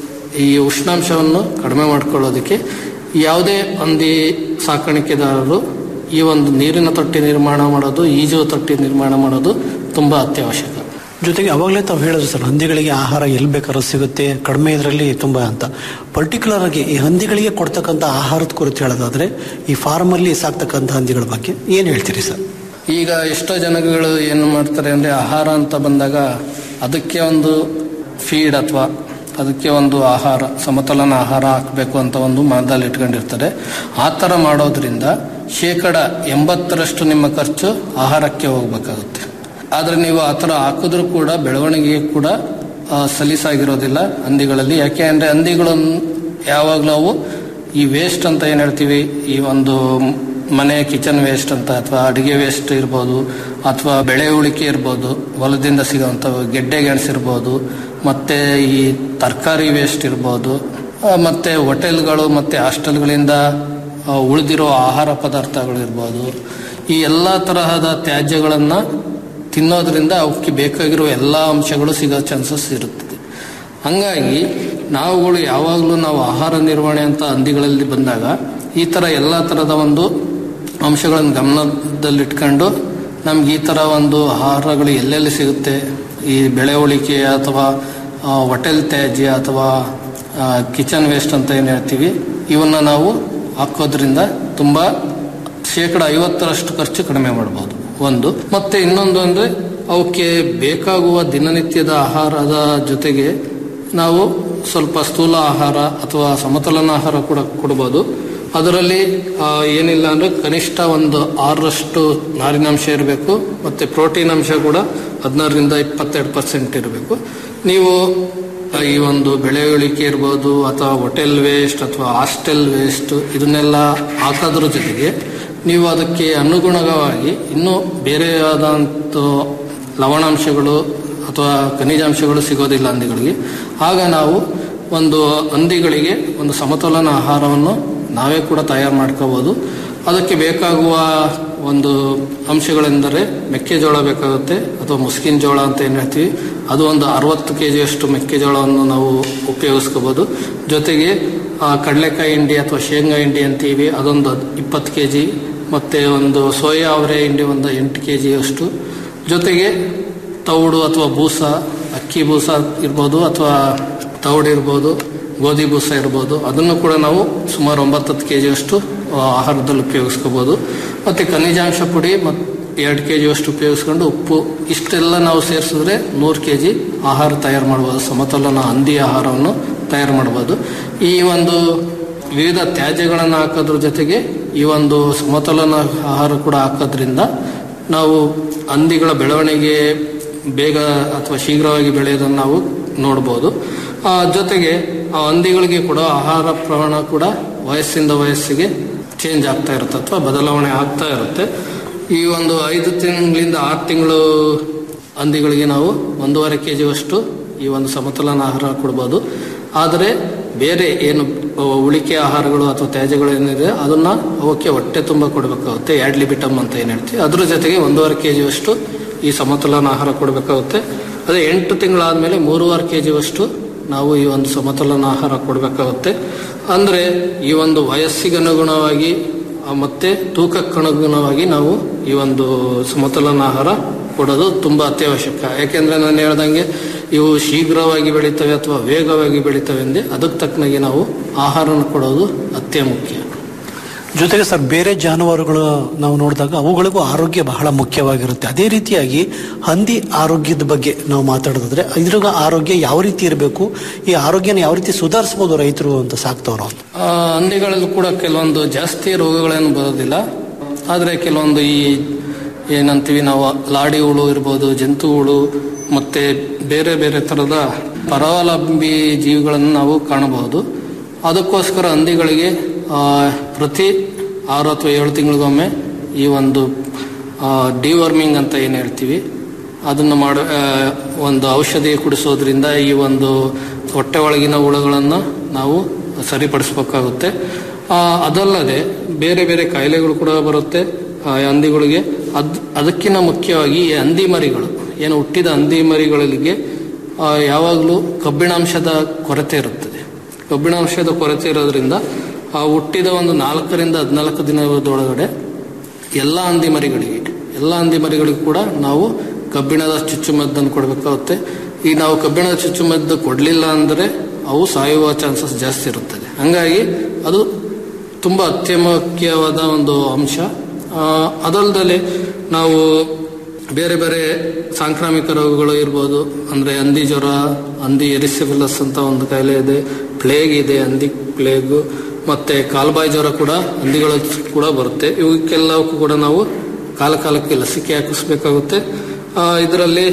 ಈ ಉಷ್ಣಾಂಶವನ್ನು ಕಡಿಮೆ ಮಾಡ್ಕೊಳ್ಳೋದಕ್ಕೆ ಯಾವುದೇ ಹಂದಿ ಸಾಕಾಣಿಕೆದಾರರು ಈ ಒಂದು ನೀರಿನ ತೊಟ್ಟಿ ನಿರ್ಮಾಣ ಮಾಡೋದು ಈಜುವ ತೊಟ್ಟಿ ನಿರ್ಮಾಣ ಮಾಡೋದು ತುಂಬ ಅತ್ಯವಶ್ಯಕ ಜೊತೆಗೆ ಅವಾಗಲೇ ತಾವು ಹೇಳಿದ್ರು ಸರ್ ಹಂದಿಗಳಿಗೆ ಆಹಾರ ಎಲ್ಲಿ ಬೇಕಾದ್ರೂ ಸಿಗುತ್ತೆ ಕಡಿಮೆ ಇದರಲ್ಲಿ ತುಂಬಾ ಅಂತ ಪರ್ಟಿಕ್ಯುಲರ್ ಆಗಿ ಈ ಹಂದಿಗಳಿಗೆ ಕೊಡ್ತಕ್ಕಂಥ ಆಹಾರದ ಕುರಿತು ಹೇಳೋದಾದ್ರೆ ಈ ಫಾರ್ಮ್ ಅಲ್ಲಿ ಸಾಕ್ತಕ್ಕಂಥ ಹಂದಿಗಳ ಬಗ್ಗೆ ಏನ್ ಹೇಳ್ತೀರಿ ಸರ್ ಈಗ ಎಷ್ಟೋ ಜನಗಳು ಏನು ಮಾಡ್ತಾರೆ ಅಂದರೆ ಆಹಾರ ಅಂತ ಬಂದಾಗ ಅದಕ್ಕೆ ಒಂದು ಫೀಡ್ ಅಥವಾ ಅದಕ್ಕೆ ಒಂದು ಆಹಾರ ಸಮತೋಲನ ಆಹಾರ ಹಾಕಬೇಕು ಅಂತ ಒಂದು ಮನದಲ್ಲಿ ಇಟ್ಕೊಂಡಿರ್ತಾರೆ ಆ ಥರ ಮಾಡೋದ್ರಿಂದ ಶೇಕಡ ಎಂಬತ್ತರಷ್ಟು ನಿಮ್ಮ ಖರ್ಚು ಆಹಾರಕ್ಕೆ ಹೋಗ್ಬೇಕಾಗುತ್ತೆ ಆದರೆ ನೀವು ಆ ಥರ ಹಾಕಿದ್ರೂ ಕೂಡ ಬೆಳವಣಿಗೆ ಕೂಡ ಆ, ಸಲೀಸಾಗಿರೋದಿಲ್ಲ ಹಂದಿಗಳಲ್ಲಿ ಯಾಕೆ ಅಂದರೆ ಹಂದಿಗಳನ್ನು ಯಾವಾಗಲೂ ಅವು ಈ ವೇಸ್ಟ್ ಅಂತ ಏನು ಹೇಳ್ತೀವಿ ಈ ಒಂದು ಮನೆ ಕಿಚನ್ ವೇಸ್ಟ್ ಅಂತ ಅಥವಾ ಅಡಿಗೆ ವೇಸ್ಟ್ ಇರ್ಬೋದು ಅಥವಾ ಬೆಳೆ ಉಳಿಕೆ ಇರ್ಬೋದು ಹೊಲದಿಂದ ಸಿಗೋವಂಥವು ಗೆಡ್ಡೆ ಗೆಣಸಿರ್ಬೋದು ಮತ್ತೆ ಈ ತರಕಾರಿ ವೇಸ್ಟ್ ಇರ್ಬೋದು ಆ, ಮತ್ತೆ ಹೋಟೆಲ್ಗಳು ಮತ್ತೆ ಹಾಸ್ಟೆಲ್ಗಳಿಂದ ಆ, ಉಳಿದಿರೋ ಆಹಾರ ಪದಾರ್ಥಗಳು ಇರ್ಬೋದು ಈ ಎಲ್ಲ ತರಹದ ತ್ಯಾಜ್ಯಗಳನ್ನು ತಿನ್ನೋದ್ರಿಂದ ಅವಕ್ಕೆ ಬೇಕಾಗಿರೋ ಎಲ್ಲ ಅಂಶಗಳು ಸಿಗೋ ಚಾನ್ಸಸ್ ಇರುತ್ತದೆ ಹಂಗಾಗಿ ನಾವುಗಳು ಯಾವಾಗಲೂ ನಾವು ಆಹಾರ ನಿರ್ವಹಣೆ ಅಂತ ಹಂದಿಗಳಲ್ಲಿ ಬಂದಾಗ ಈ ಥರ ಎಲ್ಲ ಥರದ ಒಂದು ಅಂಶಗಳನ್ನು ಗಮನದಲ್ಲಿಟ್ಕೊಂಡು ನಮ್ಗೆ ಈ ಥರ ಒಂದು ಆಹಾರಗಳು ಎಲ್ಲೆಲ್ಲಿ ಸಿಗುತ್ತೆ ಈ ಬೆಳೆ ಉಳಿಕೆ ಅಥವಾ ಆ, ಹೋಟೆಲ್ ತ್ಯಾಜ್ಯ ಅಥವಾ ಕಿಚನ್ ವೇಸ್ಟ್ ಅಂತ ಏನು ಹೇಳ್ತೀವಿ ಇವನ್ನ ನಾವು ಹಾಕೋದ್ರಿಂದ ತುಂಬ ಶೇಕಡ ಐವತ್ತರಷ್ಟು ಖರ್ಚು ಕಡಿಮೆ ಮಾಡ್ಬೋದು ಒಂದು ಮತ್ತೆ ಇನ್ನೊಂದು ಅಂದರೆ ಅವಕ್ಕೆ ಬೇಕಾಗುವ ದಿನನಿತ್ಯದ ಆಹಾರದ ಜೊತೆಗೆ ನಾವು ಸ್ವಲ್ಪ ಸ್ಥೂಲ ಆಹಾರ ಅಥವಾ ಸಮತೋಲನ ಆಹಾರ ಕೂಡ ಕೊಡ್ಬೋದು ಅದರಲ್ಲಿ ಆ, ಏನಿಲ್ಲ ಅಂದರೆ ಕನಿಷ್ಠ ಒಂದು ಆರರಷ್ಟು ನಾರಿನಾಂಶ ಇರಬೇಕು ಮತ್ತು ಪ್ರೋಟೀನ್ ಅಂಶ ಕೂಡ ಹದಿನಾರರಿಂದ ಇಪ್ಪತ್ತೆರಡು ಪರ್ಸೆಂಟ್ ಇರಬೇಕು ನೀವು ಆ, ಈ ಒಂದು ಬೆಳೆ ಉಳಿಕೆ ಇರ್ಬೋದು ಅಥವಾ ಹೋಟೆಲ್ ವೇಸ್ಟ್ ಅಥವಾ ಹಾಸ್ಟೆಲ್ ವೇಸ್ಟ್ ಇದನ್ನೆಲ್ಲ ಹಾಕೋದ್ರ ಜೊತೆಗೆ ನೀವು ಅದಕ್ಕೆ ಅನುಗುಣವಾಗಿ ಇನ್ನೂ ಬೇರೆಯಾದಂಥ ಲವಣಾಂಶಗಳು ಅಥವಾ ಖನಿಜಾಂಶಗಳು ಸಿಗೋದಿಲ್ಲ ಹಂದಿಗಳಿಗೆ ಆಗ ನಾವು ಒಂದು ಹಂದಿಗಳಿಗೆ ಒಂದು ಸಮತೋಲನ ಆಹಾರವನ್ನು ನಾವೇ ಕೂಡ ತಯಾರು ಮಾಡ್ಕೋಬೋದು ಅದಕ್ಕೆ ಬೇಕಾಗುವ ಒಂದು ಅಂಶಗಳೆಂದರೆ ಮೆಕ್ಕೆಜೋಳ ಬೇಕಾಗುತ್ತೆ ಅಥವಾ ಮುಸ್ಕಿನ ಜೋಳ ಅಂತ ಏನು ಹೇಳ್ತೀವಿ ಅದು ಒಂದು ಅರವತ್ತು ಕೆ ಜಿಯಷ್ಟು ಮೆಕ್ಕೆಜೋಳವನ್ನು ನಾವು ಉಪಯೋಗಿಸ್ಕೋಬೋದು ಜೊತೆಗೆ ಆ, ಕಡಲೆಕಾಯಿ ಹಿಂಡಿ ಅಥವಾ ಶೇಂಗಾ ಹಿಂಡಿ ಅಂತೀವಿ ಅದೊಂದು ಇಪ್ಪತ್ತು ಕೆ ಜಿ ಮತ್ತು ಒಂದು ಸೋಯಾ ಅವರೆ ಹಿಂಡಿ ಒಂದು ಎಂಟು ಕೆ ಜಿಯಷ್ಟು ಜೊತೆಗೆ ತೌಡು ಅಥವಾ ಬೂಸ ಅಕ್ಕಿ ಬೂಸ ಇರ್ಬೋದು ಅಥವಾ ತೌಡು ಇರ್ಬೋದು ಗೋಧಿ ಬೂಸ ಇರ್ಬೋದು ಅದನ್ನು ಕೂಡ ನಾವು ಸುಮಾರು ಒಂಬತ್ತತ್ತು ಕೆ ಜಿಯಷ್ಟು ಆಹಾರದಲ್ಲಿ ಉಪಯೋಗಿಸ್ಕೋಬೋದು ಮತ್ತು ಖನಿಜಾಂಶ ಪುಡಿ ಮತ್ತು ಎರಡು ಕೆ ಜಿಯಷ್ಟು ಉಪಯೋಗಿಸ್ಕೊಂಡು ಉಪ್ಪು ಇಷ್ಟೆಲ್ಲ ನಾವು ಸೇರಿಸಿದ್ರೆ ನೂರು ಕೆ ಜಿ ಆಹಾರ ತಯಾರು ಮಾಡ್ಬೋದು ಸಮತೋಲನ ಹಂದಿ ಆಹಾರವನ್ನು ತಯಾರು ಮಾಡ್ಬೋದು ಈ ಒಂದು ವಿವಿಧ ತ್ಯಾಜ್ಯಗಳನ್ನು ಹಾಕೋದ್ರ ಜೊತೆಗೆ ಈ ಒಂದು ಸಮತೋಲನ ಆಹಾರ ಕೂಡ ಹಾಕೋದ್ರಿಂದ ನಾವು ಹಂದಿಗಳ ಬೆಳವಣಿಗೆ ಬೇಗ ಅಥವಾ ಶೀಘ್ರವಾಗಿ ಬೆಳೆಯೋದನ್ನು ನಾವು ನೋಡ್ಬೋದು ಆ, ಜೊತೆಗೆ ಆ ಹಂದಿಗಳಿಗೆ ಕೊಡೋ ಆಹಾರ ಪ್ರಮಾಣ ಕೂಡ ವಯಸ್ಸಿಂದ ವಯಸ್ಸಿಗೆ ಚೇಂಜ್ ಆಗ್ತಾ ಇರುತ್ತೆ ಅಥವಾ ಬದಲಾವಣೆ ಆಗ್ತಾ ಇರುತ್ತೆ ಈ ಒಂದು ಐದು ತಿಂಗಳಿಂದ ಆರು ತಿಂಗಳು ಹಂದಿಗಳಿಗೆ ನಾವು ಒಂದೂವರೆ ಕೆ ಜಿಯಷ್ಟು ಈ ಒಂದು ಸಮತೋಲನ ಆಹಾರ ಕೊಡ್ಬೋದು ಆದರೆ ಬೇರೆ ಏನು ಅ, ಉಳಿಕೆ ಆಹಾರಗಳು ಅಥವಾ ತ್ಯಾಜ್ಯಗಳು ಏನಿದೆ ಅದನ್ನ ಅವಕ್ಕೆ ಹೊಟ್ಟೆ ತುಂಬ ಕೊಡಬೇಕಾಗುತ್ತೆ ಯಾಡ್ಲಿಬಿಟಮ್ ಅಂತ ಏನು ಹೇಳ್ತೀವಿ ಅದ್ರ ಜೊತೆಗೆ ಒಂದೂವರೆ ಕೆ ಜಿಯಷ್ಟು ಈ ಸಮತೋಲನ ಆಹಾರ ಕೊಡಬೇಕಾಗುತ್ತೆ ಅದೇ ಎಂಟು ತಿಂಗಳಾದ್ಮೇಲೆ ಮೂರುವರೆ ಕೆ ಜಿಯಷ್ಟು ನಾವು ಈ ಒಂದು ಸಮತೋಲನ ಆಹಾರ ಕೊಡಬೇಕಾಗುತ್ತೆ ಅಂದರೆ ಈ ಒಂದು ವಯಸ್ಸಿಗೆ ಅನುಗುಣವಾಗಿ ಆ, ಮತ್ತೆ ತೂಕಕ್ಕೆ ಅನುಗುಣವಾಗಿ ನಾವು ಈ ಒಂದು ಸಮತೋಲನ ಆಹಾರ ಕೊಡೋದು ತುಂಬಾ ಅತ್ಯವಶ್ಯಕ ಯಾಕೆಂದ್ರೆ ನಾನು ಹೇಳ್ದಂಗೆ ಇವು ಶೀಘ್ರವಾಗಿ ಬೆಳೀತವೆ ಅಥವಾ ವೇಗವಾಗಿ ಬೆಳೀತವೆ ಎಂದೇ ಅದಕ್ಕೆ ತಕ್ಕನಾಗಿ ನಾವು ಆಹಾರನ ಕೊಡೋದು ಅತ್ಯ ಮುಖ್ಯ ಜೊತೆಗೆ ಸರ್ ಬೇರೆ ಜಾನುವಾರುಗಳು ನಾವು ನೋಡಿದಾಗ ಅವುಗಳಿಗೂ ಆರೋಗ್ಯ ಬಹಳ ಮುಖ್ಯವಾಗಿರುತ್ತೆ ಅದೇ ರೀತಿಯಾಗಿ ಹಂದಿ ಆರೋಗ್ಯದ ಬಗ್ಗೆ ನಾವು ಮಾತಾಡೋದಾದ್ರೆ ಇದ್ರಾಗ ಆರೋಗ್ಯ ಯಾವ ರೀತಿ ಇರಬೇಕು ಈ ಆರೋಗ್ಯನ ಯಾವ ರೀತಿ ಸುಧಾರಿಸಬಹುದು ರೈತರು ಅಂತ ಸಾಕ್ತವ್ರು ಅಂತ ಆ, ಹಂದಿಗಳಲ್ಲೂ ಕೂಡ ಕೆಲವೊಂದು ಜಾಸ್ತಿ ರೋಗಗಳೇನು ಬರೋದಿಲ್ಲ ಆದರೆ ಕೆಲವೊಂದು ಈ ಏನಂತೀವಿ ನಾವು ಲಾಡಿ ಹುಳು ಇರ್ಬೋದು ಜಂತು ಹುಳು ಮತ್ತೆ ಬೇರೆ ಬೇರೆ ಥರದ ಪರಾವಲಂಬಿ ಜೀವಿಗಳನ್ನು ನಾವು ಕಾಣಬಹುದು ಅದಕ್ಕೋಸ್ಕರ ಹಂದಿಗಳಿಗೆ ಆ, ಪ್ರತಿ ಆರು ಅಥವಾ ಏಳು ತಿಂಗಳಿಗೊಮ್ಮೆ ಈ ಒಂದು ಡಿವರ್ಮಿಂಗ್ ಅಂತ ಏನು ಹೇಳ್ತೀವಿ ಅದನ್ನು ಮಾಡ ಆ, ಒಂದು ಔಷಧಿ ಕುಡಿಸೋದ್ರಿಂದ ಈ ಒಂದು ಹೊಟ್ಟೆ ಒಳಗಿನ ಹುಳುಗಳನ್ನು ನಾವು ಸರಿಪಡಿಸ್ಬೇಕಾಗುತ್ತೆ ಆ, ಅದಲ್ಲದೆ ಬೇರೆ ಬೇರೆ ಕಾಯಿಲೆಗಳು ಕೂಡ ಬರುತ್ತೆ ಆ, ಹಂದಿಗಳಿಗೆ ಅದ್ ಅದಕ್ಕಿಂತ ಮುಖ್ಯವಾಗಿ ಈ ಹಂದಿ ಮರಿಗಳು ಏನು ಹುಟ್ಟಿದ ಹಂದಿ ಮರಿಗಳಿಗೆ ಆ, ಯಾವಾಗಲೂ ಕಬ್ಬಿಣಾಂಶದ ಕೊರತೆ ಇರುತ್ತದೆ ಕಬ್ಬಿಣಾಂಶದ ಕೊರತೆ ಇರೋದ್ರಿಂದ ಆ ಹುಟ್ಟಿದ ಒಂದು ನಾಲ್ಕರಿಂದ ಹದಿನಾಲ್ಕು ದಿನದೊಳಗಡೆ ಎಲ್ಲ ಹಂದಿ ಮರಿಗಳಿಗೆ ಎಲ್ಲ ಹಂದಿ ಮರಿಗಳಿಗೂ ಕೂಡ ನಾವು ಕಬ್ಬಿಣದ ಚುಚ್ಚುಮದ್ದನ್ನು ಕೊಡಬೇಕಾಗುತ್ತೆ ಈ ನಾವು ಕಬ್ಬಿಣದ ಚುಚ್ಚುಮದ್ದು ಕೊಡಲಿಲ್ಲ ಅಂದರೆ ಅವು ಸಾಯುವ ಚಾನ್ಸಸ್ ಜಾಸ್ತಿ ಇರುತ್ತದೆ ಹಂಗಾಗಿ ಅದು ತುಂಬ ಅತ್ಯಮುಖ್ಯವಾದ ಒಂದು ಅಂಶ ಆ, ಅದಲ್ಲದೆ ನಾವು ಬೇರೆ ಬೇರೆ ಸಾಂಕ್ರಾಮಿಕ ರೋಗಗಳು ಇರ್ಬೋದು ಅಂದರೆ ಹಂದಿ ಜ್ವರ ಹಂದಿ ಎರಿಸಿಫಿಲಸ್ ಅಂತ ಒಂದು ಕಾಯಿಲೆ ಇದೆ ಪ್ಲೇಗ್ ಇದೆ ಹಂದಿ ಪ್ಲೇಗು ಮತ್ತೆ ಕಾಲ್ಬಾಯಿ ಜ್ವರ ಕೂಡ ಹಂದಿಗಳ ಕೂಡ ಬರುತ್ತೆ ಇವಕ್ಕೆಲ್ಲವಕ್ಕೂ ಕೂಡ ನಾವು ಕಾಲ ಕಾಲಕ್ಕೆ ಲಸಿಕೆ ಹಾಕಿಸ್ಬೇಕಾಗುತ್ತೆ ಇದರಲ್ಲಿ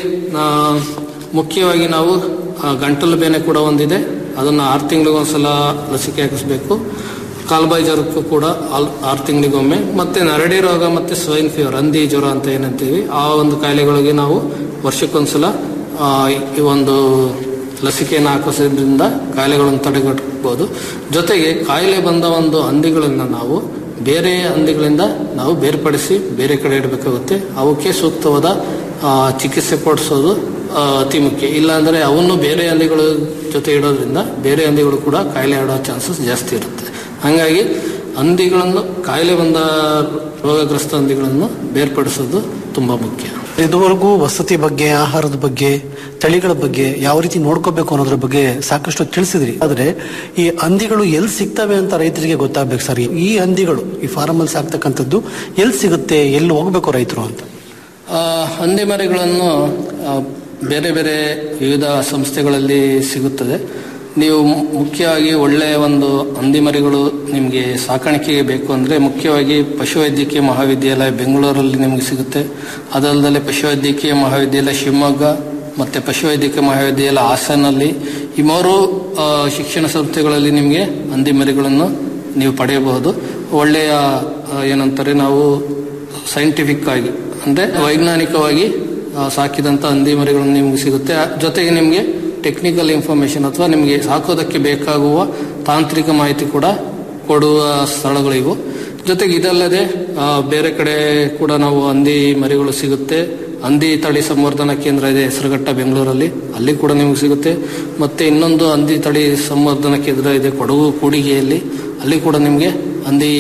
ಮುಖ್ಯವಾಗಿ ನಾವು ಆ, ಗಂಟಲು ಬೇನೆ ಕೂಡ ಒಂದಿದೆ ಅದನ್ನು ಆರು ತಿಂಗಳಿಗೊಂದ್ಸಲ ಲಸಿಕೆ ಹಾಕಿಸ್ಬೇಕು ಕಾಲ್ಬಾಯಿ ಜ್ವರಕ್ಕೂ ಕೂಡ ಆಲ್- ಆರು ತಿಂಗಳಿಗೊಮ್ಮೆ ಮತ್ತೆ ನರಡಿ ರೋಗ ಮತ್ತೆ ಸ್ವೈನ್ ಫೀವರ್ ಹಂದಿ ಜ್ವರ ಅಂತ ಏನಂತೀವಿ ಆ ಒಂದು ಕಾಯಿಲೆಗಳಿಗೆ ನಾವು ವರ್ಷಕ್ಕೊಂದ್ಸಲ ಆ, ಈ ಒಂದು ಲಸಿಕೆಯನ್ನು ಹಾಕಿಸೋದ್ರಿಂದ ಕಾಯಿಲೆಗಳನ್ನು ತಡೆಗಟ್ಟಬಹುದು ಜೊತೆಗೆ ಕಾಯಿಲೆ ಬಂದ ಒಂದು ಹಂದಿಗಳನ್ನು ನಾವು ಬೇರೆ ಹಂದಿಗಳಿಂದ ನಾವು ಬೇರ್ಪಡಿಸಿ ಬೇರೆ ಕಡೆ ಇಡಬೇಕಾಗುತ್ತೆ ಅವಕ್ಕೆ ಸೂಕ್ತವಾದ ಆ, ಚಿಕಿತ್ಸೆ ಕೊಡಿಸೋದು ಆ, ಅತಿ ಮುಖ್ಯ ಇಲ್ಲಾಂದರೆ ಅವನ್ನು ಬೇರೆ ಹಂದಿಗಳ ಜೊತೆ ಇಡೋದ್ರಿಂದ ಬೇರೆ ಹಂದಿಗಳು ಕೂಡ ಕಾಯಿಲೆ ಆಡೋ ಚಾನ್ಸಸ್ ಜಾಸ್ತಿ ಇರುತ್ತೆ ಹಾಗಾಗಿ ಹಂದಿಗಳನ್ನು ಕಾಯಿಲೆ ಬಂದ ರೋಗಗ್ರಸ್ತ ಹಂದಿಗಳನ್ನು ಬೇರ್ಪಡಿಸೋದು ತುಂಬಾ ಮುಖ್ಯ ಇದುವರೆಗೂ ವಸತಿ ಬಗ್ಗೆ ಆಹಾರದ ಬಗ್ಗೆ ತಳಿಗಳ ಬಗ್ಗೆ ಯಾವ ರೀತಿ ನೋಡ್ಕೋಬೇಕು ಅನ್ನೋದ್ರ ಬಗ್ಗೆ ಸಾಕಷ್ಟು ತಿಳಿಸಿದ್ರಿ ಆದ್ರೆ ಈ ಹಂದಿಗಳು ಎಲ್ಲಿ ಸಿಗ್ತವೆ ಅಂತ ರೈತರಿಗೆ ಗೊತ್ತಾಗ್ಬೇಕು ಸರ್ ಈ ಹಂದಿಗಳು ಈ ಫಾರಂ ಅಲ್ಲಿ ಸಾಕ್ತಕ್ಕಂಥದ್ದು ಎಲ್ಲಿ ಸಿಗುತ್ತೆ ಎಲ್ಲಿ ಹೋಗ್ಬೇಕು ರೈತರು ಅಂತ ಆ, ಹಂದಿ ಮರಿಗಳನ್ನು ಆ, ಬೇರೆ ಬೇರೆ ವಿವಿಧ ಸಂಸ್ಥೆಗಳಲ್ಲಿ ಸಿಗುತ್ತದೆ ನೀವು ಮು- ಮುಖ್ಯವಾಗಿ ಒಳ್ಳೆಯ ಒಂದು ಹಂದಿ ಮರಿಗಳು ನಿಮಗೆ ಸಾಕಾಣಿಕೆಗೆ ಬೇಕು ಅಂದರೆ ಮುಖ್ಯವಾಗಿ ಪಶುವೈದ್ಯಕೀಯ ಮಹಾವಿದ್ಯಾಲಯ ಬೆಂಗಳೂರಲ್ಲಿ ನಿಮಗೆ ಸಿಗುತ್ತೆ ಅದಲ್ಲದೆ ಪಶುವೈದ್ಯಕೀಯ ಮಹಾವಿದ್ಯಾಲಯ ಶಿವಮೊಗ್ಗ ಮತ್ತು ಪಶುವೈದ್ಯಕೀಯ ಮಹಾವಿದ್ಯಾಲಯ ಹಾಸನಲ್ಲಿ ಈ ಮೂರು ಆ, ಶಿಕ್ಷಣ ಸಂಸ್ಥೆಗಳಲ್ಲಿ ನಿಮಗೆ ಹಂದಿ ಮರಿಗಳನ್ನು ನೀವು ಪಡೆಯಬಹುದು ಒಳ್ಳೆಯ ಆ, ಏನಂತಾರೆ ನಾವು ಸೈಂಟಿಫಿಕ್ ಆಗಿ ಅಂದರೆ ವೈಜ್ಞಾನಿಕವಾಗಿ ಆ, ಸಾಕಿದಂಥ ಹಂದಿ ಮರಿಗಳನ್ನು ನಿಮಗೆ ಸಿಗುತ್ತೆ ಆ, ಜೊತೆಗೆ ನಿಮಗೆ ಟೆಕ್ನಿಕಲ್ ಇನ್ಫಾರ್ಮೇಶನ್ ಅಥವಾ ನಿಮಗೆ ಸಾಕೋದಕ್ಕೆ ಬೇಕಾಗುವ ತಾಂತ್ರಿಕ ಮಾಹಿತಿ ಕೂಡ ಕೊಡುವ ಸ್ಥಳಗಳಿವು ಜೊತೆಗೆ ಇದಲ್ಲದೆ ಆ, ಬೇರೆ ಕಡೆ ಕೂಡ ನಾವು ಹಂದಿ ಮರಿಗಳು ಸಿಗುತ್ತೆ ಹಂದಿ ತಳಿ ಸಂವರ್ಧನಾ ಕೇಂದ್ರ ಇದೆ ಹೆಸರುಘಟ್ಟ ಬೆಂಗಳೂರಲ್ಲಿ ಅಲ್ಲಿ ಕೂಡ ನಿಮಗೆ ಸಿಗುತ್ತೆ ಮತ್ತೆ ಇನ್ನೊಂದು ಹಂದಿ ತಳಿ ಸಂವರ್ಧನಾ ಕೇಂದ್ರ ಇದೆ ಕೊಡಗು ಕೂಡಿಗೆಯಲ್ಲಿ ಅಲ್ಲಿ ಕೂಡ ನಿಮಗೆ ಹಂದಿ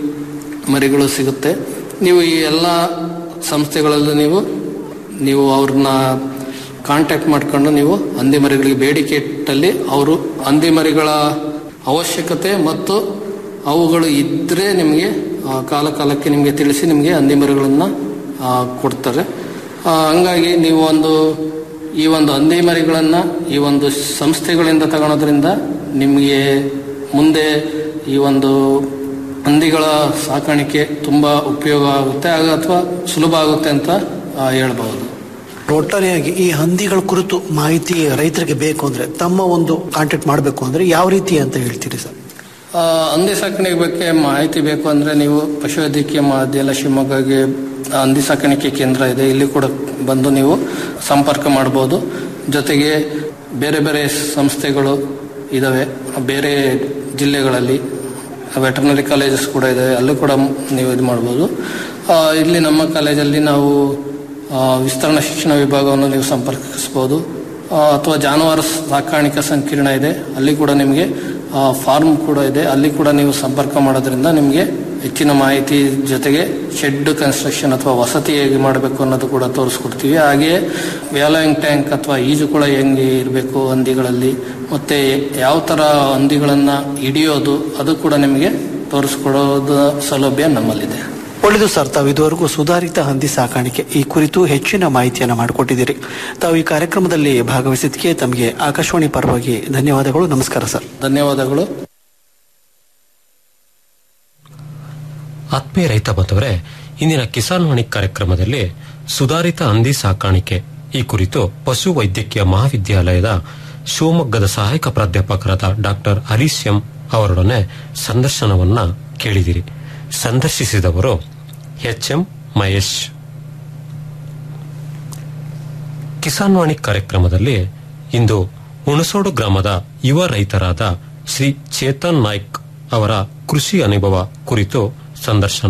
ಮರಿಗಳು ಸಿಗುತ್ತೆ ನೀವು ಈ ಎಲ್ಲ ಸಂಸ್ಥೆಗಳಲ್ಲೂ ನೀವು ನೀವು ಅವ್ರನ್ನ ಕಾಂಟ್ಯಾಕ್ಟ್ ಮಾಡ್ಕೊಂಡು ನೀವು ಹಂದಿ ಮರಿಗಳಿಗೆ ಬೇಡಿಕೆ ಇಟ್ಟಲ್ಲಿ ಅವರು ಹಂದಿ ಮರಿಗಳ ಅವಶ್ಯಕತೆ ಮತ್ತು ಅವುಗಳು ಇದ್ದರೆ ನಿಮಗೆ ಆ, ಕಾಲ ಕಾಲಕ್ಕೆ ನಿಮಗೆ ತಿಳಿಸಿ ನಿಮಗೆ ಹಂದಿ ಮರಿಗಳನ್ನು ಆ, ಕೊಡ್ತಾರೆ ಆ, ಹಂಗಾಗಿ ನೀವು ಒಂದು ಈ ಒಂದು ಹಂದಿ ಮರಿಗಳನ್ನು ಈ ಒಂದು ಸಂಸ್ಥೆಗಳಿಂದ ತಗೊಳೋದ್ರಿಂದ ನಿಮಗೆ ಮುಂದೆ ಈ ಒಂದು ಹಂದಿಗಳ ಸಾಕಾಣಿಕೆ ತುಂಬ ಉಪಯೋಗ ಆಗುತ್ತೆ ಆಗ ಅಥವಾ ಸುಲಭ ಆಗುತ್ತೆ ಅಂತ ಆ, ಹೇಳ್ಬಹುದು ಒಟ್ಟಾರೆಯಾಗಿ ಈ ಹಂದಿಗಳ ಕುರಿತು ಮಾಹಿತಿ ರೈತರಿಗೆ ಬೇಕು ಅಂದ್ರೆ ತಮ್ಮ ಒಂದು ಕಾಂಟ್ಯಾಕ್ಟ್ ಮಾಡಬೇಕು ಅಂದ್ರೆ ಯಾವ ರೀತಿ ಅಂತ ಹೇಳ್ತೀರಿ ಸರ್ ಆ, ಹಂದಿ ಸಾಕಾಣಿಕೆ ಬಗ್ಗೆ ಮಾಹಿತಿ ಬೇಕು ಅಂದರೆ ನೀವು ಪಶುವೈದ್ಯಕೀಯ ಮಹಾವಿದ್ಯಾಲಯ ಶಿವಮೊಗ್ಗಗೆ ಹಂದಿ ಸಾಕಾಣಿಕೆ ಕೇಂದ್ರ ಇದೆ ಇಲ್ಲಿ ಕೂಡ ಬಂದು ನೀವು ಸಂಪರ್ಕ ಮಾಡ್ಬೋದು ಜೊತೆಗೆ ಬೇರೆ ಬೇರೆ ಸಂಸ್ಥೆಗಳು ಇದ್ದಾವೆ ಬೇರೆ ಜಿಲ್ಲೆಗಳಲ್ಲಿ ವೆಟರ್ನರಿ ಕಾಲೇಜಸ್ ಕೂಡ ಇದೆ ಅಲ್ಲೂ ಕೂಡ ನೀವು ಇದು ಮಾಡ್ಬೋದು ಆ, ಇಲ್ಲಿ ನಮ್ಮ ಕಾಲೇಜಲ್ಲಿ ನಾವು ಆ, ವಿಸ್ತರಣಾ ಶಿಕ್ಷಣ ವಿಭಾಗವನ್ನು ನೀವು ಸಂಪರ್ಕಿಸ್ಬೋದು ಆ, ಅಥವಾ ಜಾನುವಾರು ಸಾಕಾಣಿಕಾ ಸಂಕೀರ್ಣ ಇದೆ ಅಲ್ಲಿ ಕೂಡ ನಿಮಗೆ ಫಾರ್ಮ್ ಕೂಡ ಇದೆ ಅಲ್ಲಿ ಕೂಡ ನೀವು ಸಂಪರ್ಕ ಮಾಡೋದ್ರಿಂದ ನಿಮಗೆ ಹೆಚ್ಚಿನ ಮಾಹಿತಿ ಜೊತೆಗೆ ಶೆಡ್ ಕನ್ಸ್ಟ್ರಕ್ಷನ್ ಅಥವಾ ವಸತಿ ಹೇಗೆ ಮಾಡಬೇಕು ಅನ್ನೋದು ಕೂಡ ತೋರಿಸ್ಕೊಡ್ತೀವಿ ಹಾಗೆಯೇ ವ್ಯಾಲೋಯಿಂಗ್ ಟ್ಯಾಂಕ್ ಅಥವಾ ಈಜುಕೊಳ ಹೆಂಗೆ ಇರಬೇಕು ಹಂದಿಗಳಲ್ಲಿ ಮತ್ತೆ ಯಾವ ಥರ ಹಂದಿಗಳನ್ನು ಹಿಡಿಯೋದು ಅದು ಕೂಡ ನಿಮಗೆ ತೋರಿಸ್ಕೊಡೋದು ಸೌಲಭ್ಯ ನಮ್ಮಲ್ಲಿದೆ ಒಳ್ಳೆಯದು ಸರ್ ತಾವು ಇದುವರೆಗೂ ಸುಧಾರಿತ ಹಂದಿ ಸಾಕಾಣಿಕೆ ಈ ಕುರಿತು ಹೆಚ್ಚಿನ ಮಾಹಿತಿಯನ್ನು ಮಾಡಿಕೊಟ್ಟಿದ್ದೀರಿ ತಾವು ಈ ಕಾರ್ಯಕ್ರಮದಲ್ಲಿ ಭಾಗವಹಿಸಿದ್ದಕ್ಕೆ ತಮಗೆ ಆಕಾಶವಾಣಿ ಪರವಾಗಿ ಧನ್ಯವಾದಗಳು ನಮಸ್ಕಾರ ಸರ್ ಧನ್ಯವಾದಗಳು ಆತ್ಮೀಯ ರೈತ ಬಂದವರೇ ಇಂದಿನ ಕಿಸಾನ್ ವಾಣಿ ಕಾರ್ಯಕ್ರಮದಲ್ಲಿ ಸುಧಾರಿತ ಹಂದಿ ಸಾಕಾಣಿಕೆ ಈ ಕುರಿತು ಪಶು ವೈದ್ಯಕೀಯ ಮಹಾವಿದ್ಯಾಲಯದ ಶಿವಮೊಗ್ಗದ ಸಹಾಯಕ ಪ್ರಾಧ್ಯಾಪಕರಾದ ಡಾಕ್ಟರ್ ಹರೀಶ್ ಎಂ ಅವರೊಡನೆ ಸಂದರ್ಶನವನ್ನ ಕೇಳಿದಿರಿ ಸಂದರ್ಶಿಸಿದವರು ಎಚ್ ಎಂ ಮಹೇಶ್ ಕಿಸಾನ್ ವಾಣಿ ಕಾರ್ಯಕ್ರಮದಲ್ಲಿ ಇಂದು ಹುಣಸೋಡು ಗ್ರಾಮದ ಯುವ ರೈತರಾದ ಶ್ರೀ ಚೇತನ್ ನಾಯ್ಕ್ ಅವರ ಕೃಷಿ ಅನುಭವ ಕುರಿತು ಸಂದರ್ಶನ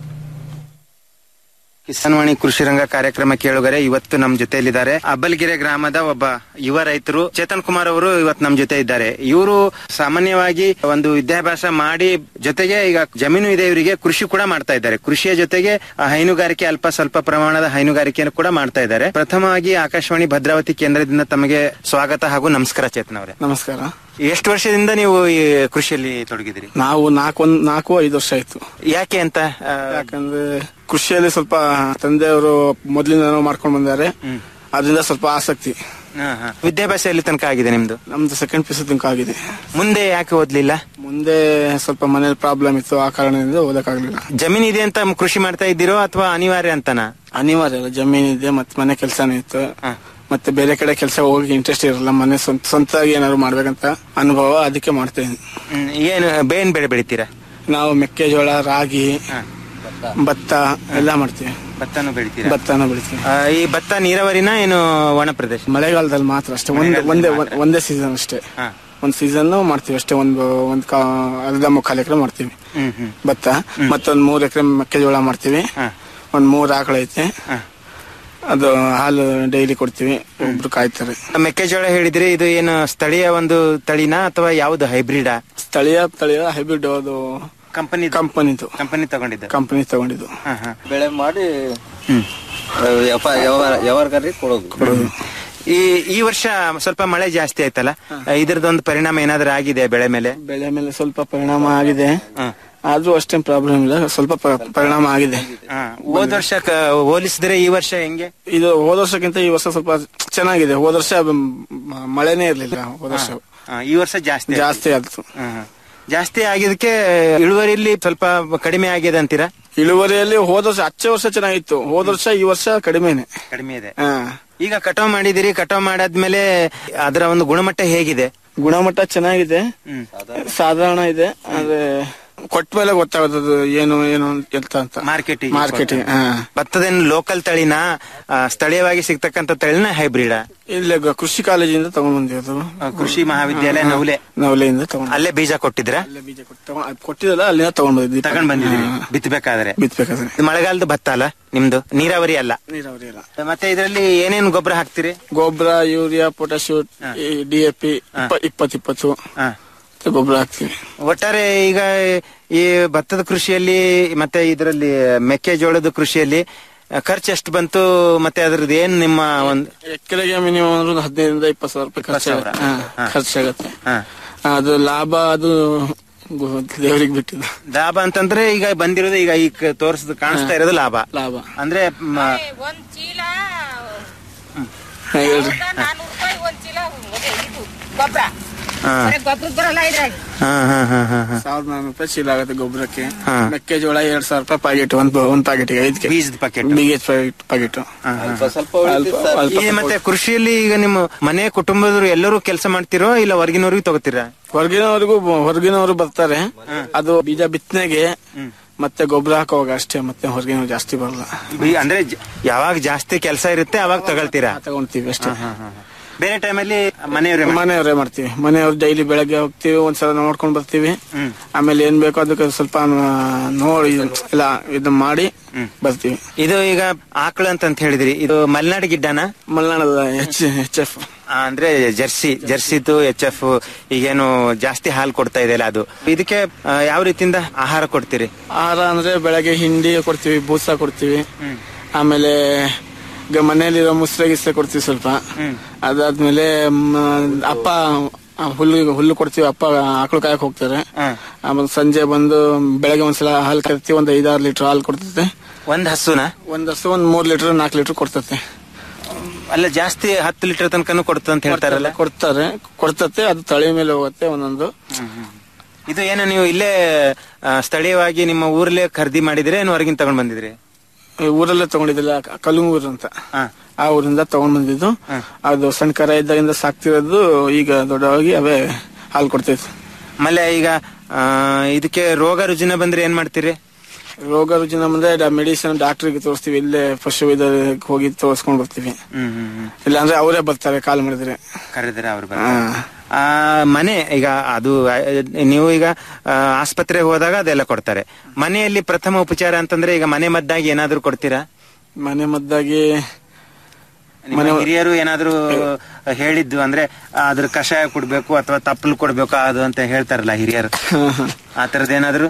ಕಿಸಾನ್ವಾಣಿ ಕೃಷಿ ರಂಗ ಕಾರ್ಯಕ್ರಮ ಕೇಳುಗರೆ ಇವತ್ತು ನಮ್ ಜೊತೆಯಲ್ಲಿದ್ದಾರೆ ಅಬ್ಬಲ್ಗೆರೆ ಗ್ರಾಮದ ಒಬ್ಬ ಯುವ ರೈತರು ಚೇತನ್ ಕುಮಾರ್ ಅವರು ಇವತ್ತು ನಮ್ ಜೊತೆ ಇದ್ದಾರೆ ಇವರು ಸಾಮಾನ್ಯವಾಗಿ ಒಂದು ವಿದ್ಯಾಭ್ಯಾಸ ಮಾಡಿ ಜೊತೆಗೆ ಈಗ ಜಮೀನು ಇದೆ ಇವರಿಗೆ ಕೃಷಿ ಕೂಡ ಮಾಡ್ತಾ ಇದ್ದಾರೆ ಕೃಷಿಯ ಜೊತೆಗೆ ಆ, ಹೈನುಗಾರಿಕೆ ಅಲ್ಪ ಸ್ವಲ್ಪ ಪ್ರಮಾಣದ ಹೈನುಗಾರಿಕೆಯನ್ನು ಕೂಡ ಮಾಡ್ತಾ ಇದ್ದಾರೆ ಪ್ರಥಮವಾಗಿ ಆಕಾಶವಾಣಿ ಭದ್ರಾವತಿ ಕೇಂದ್ರದಿಂದ ತಮಗೆ ಸ್ವಾಗತ ಹಾಗೂ ನಮಸ್ಕಾರ ಚೇತನ್ ಅವರೇ ನಮಸ್ಕಾರ ಎಷ್ಟು ವರ್ಷದಿಂದ ನೀವು ಈ ಕೃಷಿಯಲ್ಲಿ ತೊಡಗಿದಿರಿ ನಾವು ನಾಲ್ಕು ಒಂದ್ ನಾಲ್ಕು ಐದು ವರ್ಷ ಆಯ್ತು ಯಾಕೆ ಅಂತ ಆ, ಯಾಕಂದ್ರೆ ಕೃಷಿಯಲ್ಲಿ ಸ್ವಲ್ಪ ತಂದೆಯವರು ಮೊದಲಿಂದ ಮಾಡ್ಕೊಂಡು ಬಂದಾರೆ ಅದರಿಂದ ಸ್ವಲ್ಪ ಆಸಕ್ತಿ ಹಾ, ಹಾ. ವಿದ್ಯಾಭ್ಯಾಸ ಎಲ್ಲಿ ತನಕ ಆಗಿದೆ ನಿಮ್ದು ನಮ್ದು ಸೆಕೆಂಡ್ ಪಿ ತನಕ ಆಗಿದೆ ಮುಂದೆ ಯಾಕೆ ಓದ್ಲಿಲ್ಲ ಮುಂದೆ ಸ್ವಲ್ಪ ಮನೇಲಿ ಪ್ರಾಬ್ಲಮ್ ಇತ್ತು ಆ ಕಾರಣದಿಂದ ಓದಕ್ಕಾಗ್ಲಿಲ್ಲ ಜಮೀನ್ ಇದೆ ಅಂತ ಕೃಷಿ ಮಾಡ್ತಾ ಇದ್ದೀರೋ ಅಥವಾ ಅನಿವಾರ್ಯ ಅಂತನಾ ಅನಿವಾರ್ಯ ಅಲ್ಲ ಜಮೀನ್ ಇದೆ ಮತ್ತೆ ಮನೆ ಕೆಲಸನೂ ಇತ್ತು ಮತ್ತೆ ಬೇರೆ ಕಡೆ ಕೆಲಸ ಹೋಗಿ ಇಂಟ್ರೆಸ್ಟ್ ಇರಲ್ಲ ಮನೆ ಸ್ವಂತ ಸ್ವಂತವಾಗಿ ಏನಾದ್ರು ಮಾಡ್ಬೇಕಂತ ಅನುಭವ ಅದಕ್ಕೆ ಮಾಡ್ತಾ ಇದ್ದೀನಿ ಹ್ಮ್, ಏನು ಬೇನ್ ಬೆಳೆ ಬೆಳಿತೀರಾ ನಾವು ಮೆಕ್ಕೆಜೋಳ ರಾಗಿ ಭತ್ತ ಎಲ್ಲ ಮಾಡ್ತೀವಿ ಭತ್ತನೂ ಬೆಳಿತೀರಾ ಭತ್ತನ ಬೆಳಿತೀವಿ ಆ, ಈ ಭತ್ತ ನೀರಾವರಿನ ಏನು ಒಣ ಪ್ರದೇಶ ಮಳೆಗಾಲದಲ್ಲಿ ಮಾತ್ರ ಅಷ್ಟೇ ಒಂದೇ ಒಂದೇ ಒಂದೇ ಸೀಸನ್ ಅಷ್ಟೇ ಒಂದ್ ಸೀಸನ್ ಮಾಡ್ತೀವಿ ಅಷ್ಟೇ ಒಂದು ಒಂದ್ ಕಾ ಅರ್ಧ ಮುಕ್ಕಾಲು ಎಕರೆ ಮಾಡ್ತೀವಿ ಹ್ಮ್ ಹ್ಮ್ ಭತ್ತ ಮತ್ತೊಂದ್ ಮೂರ್ ಎಕರೆ ಮೆಕ್ಕೆಜೋಳ ಮಾಡ್ತೀವಿ ಒಂದ್ ಮೂರ್ ಆಕಳ ಐತೆ ಅದು ಹಾಲು ಡೈಲಿ ಕೊಡ್ತೀವಿ ಒಬ್ರು ಕಾಯ್ತಾರೆ ಮೆಕ್ಕೆಜೋಳ ಹೇಳಿದ್ರೆ ಇದು ಏನು ಸ್ಥಳೀಯ ಒಂದು ತಳಿನಾ ಅಥವಾ ಯಾವ್ದು ಹೈಬ್ರಿಡಾ ಸ್ಥಳೀಯ ಸ್ಥಳೀಯ ಹೈಬ್ರಿಡ್ ಅದು ಕಂಪನಿ ಕಂಪನಿದು ಕಂಪನಿ ತಗೊಂಡಿದ್ದು ಕಂಪನಿ ತಗೊಂಡಿದ್ದು ಬೆಳೆ ಮಾಡಿ ವ್ಯವಹಾರಗಾರರಿಗೆ ಕೊಡೋದು ಈ ಈ ವರ್ಷ ಸ್ವಲ್ಪ ಮಳೆ ಜಾಸ್ತಿ ಆಯ್ತಲ್ಲ ಇದ್ರದೊಂದು ಪರಿಣಾಮ ಏನಾದ್ರೂ ಆಗಿದೆ ಬೆಳೆ ಮೇಲೆ ಬೆಳೆ ಮೇಲೆ ಸ್ವಲ್ಪ ಪರಿಣಾಮ ಆಗಿದೆ ಆದ್ರೂ ಅಷ್ಟೇನ್ ಪ್ರಾಬ್ಲಮ್ ಇಲ್ಲ ಸ್ವಲ್ಪ ಪ- ಪರಿಣಾಮ ಆಗಿದೆ ಹೋದ ವರ್ಷ ಕ- ಹೋಲಿಸಿದ್ರೆ ಈ ವರ್ಷ ಹೆಂಗೆ ಇದು ಹೋದ ವರ್ಷಕ್ಕಿಂತ ಈ ವರ್ಷ ಸ್ವಲ್ಪ ಚೆನ್ನಾಗಿದೆ ಹೋದ ವರ್ಷ ಮ- ಮಳೆನೇ ಇರ್ಲಿಲ್ಲ ಹೋದ ವರ್ಷ ಆ, ಈ ವರ್ಷ ಜಾಸ್ತಿ ಜಾಸ್ತಿ ಆಯ್ತು ಹ್ಮ್, ಹ್ಮ್. ಜಾಸ್ತಿ ಆಗಿದ್ದಕ್ಕೆ ಇಳುವರಿಯಲ್ಲಿ ಸ್ವಲ್ಪ ಕಡಿಮೆ ಆಗಿದೆ ಅಂತೀರಾ ಇಳುವರಿಯಲ್ಲಿ ಹೋದ ವರ್ಷ ಹಚ್ಚೆ ವರ್ಷ ಚೆನ್ನಾಗಿತ್ತು ಹೋದ ವರ್ಷ ಈ ವರ್ಷ ಕಡಿಮೆನೆ ಕಡಿಮೆ ಇದೆ ಹಾ ಈಗ ಕಟಾವ್ ಮಾಡಿದಿರಿ ಕಟಾವ್ ಮಾಡಾದ್ಮೇಲೆ ಅದರ ಒಂದು ಗುಣಮಟ್ಟ ಹೇಗಿದೆ ಗುಣಮಟ್ಟ ಚೆನ್ನಾಗಿದೆ ಸಾಧಾರಣ ಇದೆ ಆದ್ರೆ ಕೊಟ್ಟ ಮೇಲೆ ಗೊತ್ತಾಗೋದು ಏನು ಏನು ಎಂತ ಅಂತ ಮಾರ್ಕೆಟಿಂಗ್ ಮಾರ್ಕೆಟಿಂಗ್ ಭತ್ತದೇನು ಲೋಕಲ್ ತಳಿನ ಆ, ಸ್ಥಳೀಯವಾಗಿ ಸಿಗ್ತಕ್ಕಂತ ತಳಿನ ಹೈಬ್ರಿಡ್ ಇಲ್ಲೇ ಗ- ಕೃಷಿ ಕಾಲೇಜಿಂದ ತಗೊಂಡ್ ಬಂದಿರೋದು ಕೃಷಿ ಮಹಾವಿದ್ಯಾಲಯ ನವಲೆ ನವಲೆಯಿಂದ ತಗೊಂಡ್ ಅಲ್ಲೇ ಬೀಜ ಕೊಟ್ಟಿದ್ರ ತಗೊಂಡ್- ಅದ್ ಕೊಟ್ಟಿದ್ದಲ್ಲ ಅಲ್ಲಿಂದ ತಗೊಂಡ್ ಬಂದಿದ್ವಿ ತಗೊಂಡ್ ಬಂದಿದ್ದೀರಿ ಬಿತ್ತಬೇಕಾದ್ರೆ ಬಿತ್ಬೇಕಾದ್ರೆ ಇದು ಮಳೆಗಾಲದ ಭತ್ತ ಅಲ್ಲ ನಿಮ್ದು ನೀರಾವರಿ ಅಲ್ಲ ನೀರಾವರಿ ಎಲ್ಲ ಮತ್ತೆ ಇದರಲ್ಲಿ ಏನೇನು ಗೊಬ್ಬರ ಹಾಕ್ತಿರಿ ಗೊಬ್ಬರ urea potash D A P ಇಪ್ಪತ್ ಇಪ್ಪತ್ತು ಮತ್ತೆ ಗೊಬ್ಬರ ಹಾಕ್ತಿವಿ ಒಟ್ಟಾರೆ ಈಗ ಈ ಭತ್ತದ ಕೃಷಿಯಲ್ಲಿ ಮತ್ತೆ ಇದರಲ್ಲಿ ಮೆಕ್ಕೆಜೋಳದ ಕೃಷಿಯಲ್ಲಿ ಆ, ಖರ್ಚು ಎಷ್ಟು ಬಂತು ಮತ್ತೆ ಅದ್ರದ್ದು ಏನ್ ನಿಮ್ಮ ಒಂದು ಎಕರೆಗೆ ಮಿನಿಮಮ್ ಅಂದ್ರೆ ಒಂದು ಹದಿನೈದರಿಂದ ಇಪ್ಪತ್ತು ಸಾವಿರ ರೂಪಾಯಿ ಖರ್ಚು ಸಾವಿರ. ಹಾ, ಹಾ. ಖರ್ಚಾಗತ್ತೆ ಅದು ಲಾಭ ಅದು ಗೊ- ದೇವರಿಗೆ ಬಿಟ್ಟಿದ್ದು ಲಾಭ ಅಂತಂದ್ರೆ ಈಗ ಬಂದಿರೋದು ಈಗ ಈ ಕ- ತೋರಿಸಿದ ಕಾಣಿಸ್ತಾ ಇರೋದು ಲಾಭ ಲಾಭ ಅಂದ್ರೆ ಮ- ಹಾ, ಹೇಳ್ರಿ ಗೊಬ್ಬರ ಹಾ. ಗೊಬ್ಬರ ಬರಲ್ಲ ಇದ್ರಾಗ ಹಾ ಹಾ ಹಾ ಹಾ ಹಾ ಸಾವಿರದ ನಾನ್ನೂರು ರೂಪಾಯಿ ಚೀಲ ಆಗುತ್ತೆ ಗೊಬ್ಬರಕ್ಕೆ ಹಾ. ಮೆಕ್ಕೆಜೋಳ ಎರಡ್ ಸಾವಿರ ರೂಪಾಯಿ ಪ್ಯಾಕೆಟ್ ಒಂದ್ ಒಂದ್ ಪ್ಯಾಕೆಟ್ ಐದಕ್ಕೆ ಬೀಜದ ಪ್ಯಾಕೆಟ್ ಬೀಜದ ಪ್ಯಾಕೆಟ್ ಈ ಮತ್ತೆ ಕೃಷಿಯಲ್ಲಿ ಈಗ ನಿಮ್ಮ ಮನೆ ಕುಟುಂಬದವರು ಎಲ್ಲರೂ ಕೆಲಸ ಮಾಡ್ತಿರೋ ಇಲ್ಲ ಹೊರಗಿನವ್ರಿಗೆ ತಗೋತೀರಾ ಹೊರಗಿನವರಿಗೂ ಹೊರಗಿನವರು ಬರ್ತಾರೆ ಅದು ಬೀಜ ಬಿತ್ತನೆಗೆ ಮತ್ತೆ ಗೊಬ್ಬರ ಹಾಕುವಾಗ ಅಷ್ಟೇ ಮತ್ತೆ ಹೊರಗಿನವ್ರು ಜಾಸ್ತಿ ಬರಲ್ಲ ಬಿ- ಅಂದ್ರೆ ಜ- ಯಾವಾಗ ಜಾಸ್ತಿ ಕೆಲಸ ಇರುತ್ತೆ ಅವಾಗ ತಗೊಳ್ತೀರಾ ತಗೊಂತೀವಿ ಅಷ್ಟೇ ಬೇರೆ ಟೈಮಲ್ಲಿ ಮನೆಯವರೇ ಮನೆಯವರೇ ಮಾಡ್ತೀವಿ ಮನೆಯವ್ರು ಡೈಲಿ ಬೆಳಗ್ಗೆ ಹೋಗ್ತೀವಿ ಒಂದ್ಸಲ ನೋಡ್ಕೊಂಡ್ ಬರ್ತೀವಿ ಆಮೇಲೆ ಏನ್ ಬೇಕೋ ಅದಕ್ಕೆ ಸ್ವಲ್ಪ ನ- ನೋಡಿ ಎಲ್ಲ ಇದು ಮಾಡಿ ಬರ್ತೀವಿ ಇದು ಈಗ ಆಕಳು ಅಂತ ಹೇಳಿದ್ರಿ ಇದು ಮಲೆನಾಡು ಗಿಡ್ಡನ ಮಲೆನಾಡಲ್ಲ ಎಚ್ ಎಚ್ ಎಫ್ ಅಂದ್ರೆ ಜರ್ಸಿ ಜರ್ಸಿದು ಎಚ್ ಎಫ್ ಈಗೇನು ಜಾಸ್ತಿ ಹಾಲು ಕೊಡ್ತಾ ಇದೆಯಲ್ಲ ಅದು ಇದಕ್ಕೆ ಆ, ಯಾವ ರೀತಿಯಿಂದ ಆಹಾರ ಕೊಡ್ತೀರಿ ಆಹಾರ ಅಂದ್ರೆ ಬೆಳಗ್ಗೆ ಹಿಂಡಿ ಕೊಡ್ತೀವಿ ಬೂಸ ಕೊಡ್ತೀವಿ ಆಮೇಲೆ ಈಗ ಮನೆಯಲ್ಲಿರೋ ಮುಸ್ರೆ ಗಿಸ್ರೆ ಕೊಡ್ತೀವಿ ಸ್ವಲ್ಪ ಅದಾದ್ಮೇಲೆ ಮ್, ಅಪ್ಪ ಆ, ಹುಲ್ಲು ಹುಲ್ಲು ಕೊಡ್ತೀವಿ ಅಪ್ಪ ಆಕಳು ಕಾಯಕ್ ಹೋಗ್ತಾರೆ ಆಮೇಲೆ ಸಂಜೆ ಬಂದು ಬೆಳಗ್ಗೆ ಒಂದ್ಸಲ ಹಾಲು ಕರ್ತೀವಿ ಒಂದ್ ಐದಾರು ಲೀಟರ್ ಹಾಲು ಕೊಡ್ತೈತೆ ಒಂದ್ ಹಸುನ ಒಂದ್ ಹಸು ಒಂದ್ ಮೂರ್ ಲೀಟರ್ ನಾಲ್ಕು ಲೀಟರ್ ಕೊಡ್ತತೆ ಅಲ್ಲ ಜಾಸ್ತಿ ಹತ್ತು ಲೀಟರ್ ತನಕನೂ ಕೊಡ್ತಂತ ಹೇಳ್ತಾರಲ್ಲ ಕೊಡ್ತಾರೆ ಕೊಡ್ತತೆ ಅದು ತಳಿ ಮೇಲೆ ಹೋಗುತ್ತೆ ಒಂದೊಂದು ಇದು ಏನು ನೀವು ಇಲ್ಲೇ ಆ, ಸ್ಥಳೀಯವಾಗಿ ನಿಮ್ಮ ಊರಲ್ಲೇ ಖರೀದಿ ಮಾಡಿದ್ರೆ ಏನು ಹೊರಗಿನ ತಗೊಂಡ್ ಬಂದಿದ್ರಿ ಈ ಊರಲ್ಲೇ ತಗೊಂಡಿದ್ದಿಲ್ಲ ಕಲುಂಗೂರು ಅಂತ ಆ ಊರಿಂದ ತಗೊಂಡ್ ಬಂದಿದ್ದು ಅದು ಸಣ್ಣ ಕರ ಇದ್ದಾಗಿಂದ ಸಾಕ್ತಿರೋದು ಈಗ ದೊಡ್ಡವಾಗಿ ಅವೇ ಹಾಲು ಕೊಡ್ತೈತೆ ಆಮೇಲೆ ಈಗ ಆ, ಇದಕ್ಕೆ ರೋಗ ರುಜಿನ ಬಂದ್ರೆ ಏನ್ ಮಾಡ್ತೀರಿ ರೋಗ ರುಜಿನ ಬಂದ್ರೆ ಮೆಡಿಸಿನ್ ಡಾಕ್ಟರ್ಗೆ ತೋರಿಸ್ತೀವಿ ಇಲ್ಲೇ ಪಶು ವೈದ್ಯರಿಗೆ ಹೋಗಿ ತೋರಿಸ್ಕೊಂಡ್ ಬರ್ತೀವಿ ಹ್ಮ್ ಹ್ಮ್ ಹ್ಮ್ ಇಲ್ಲಾಂದ್ರೆ ಅವರೇ ಬರ್ತಾರೆ ಕಾಲ್ ಮಾಡಿದ್ರೆ ಕರೆದ್ರೆ ಅವ್ರು ಬರ್ತಾರೆ. ಆ ಮನೆ ಈಗ ಅದು ಆ, ನೀವು ಈಗ ಆ, ಆಸ್ಪತ್ರೆಗೆ ಹೋದಾಗ ಅದೆಲ್ಲ ಕೊಡ್ತಾರೆ ಮನೆಯಲ್ಲಿ ಪ್ರಥಮ ಉಪಚಾರ ಅಂತಂದ್ರೆ ಈಗ ಮನೆ ಮದ್ದಾಗಿ ಏನಾದ್ರೂ ಕೊಡ್ತೀರಾ ಮನೆ ಮದ್ದಾಗಿ ನಿಮ್ಮ ಹಿರಿಯರು ಏನಾದ್ರೂ ಹೇಳಿದ್ದು ಅಂದ್ರೆ ಅದ್ರ ಕಷಾಯ ಕೊಡ್ಬೇಕು ಅಥವಾ ತಪ್ಪಲು ಕೊಡ್ಬೇಕು ಅದು ಅಂತ ಹೇಳ್ತಾರಲ್ಲ ಹಿರಿಯರು ಆ ತರದ್ ಏನಾದ್ರು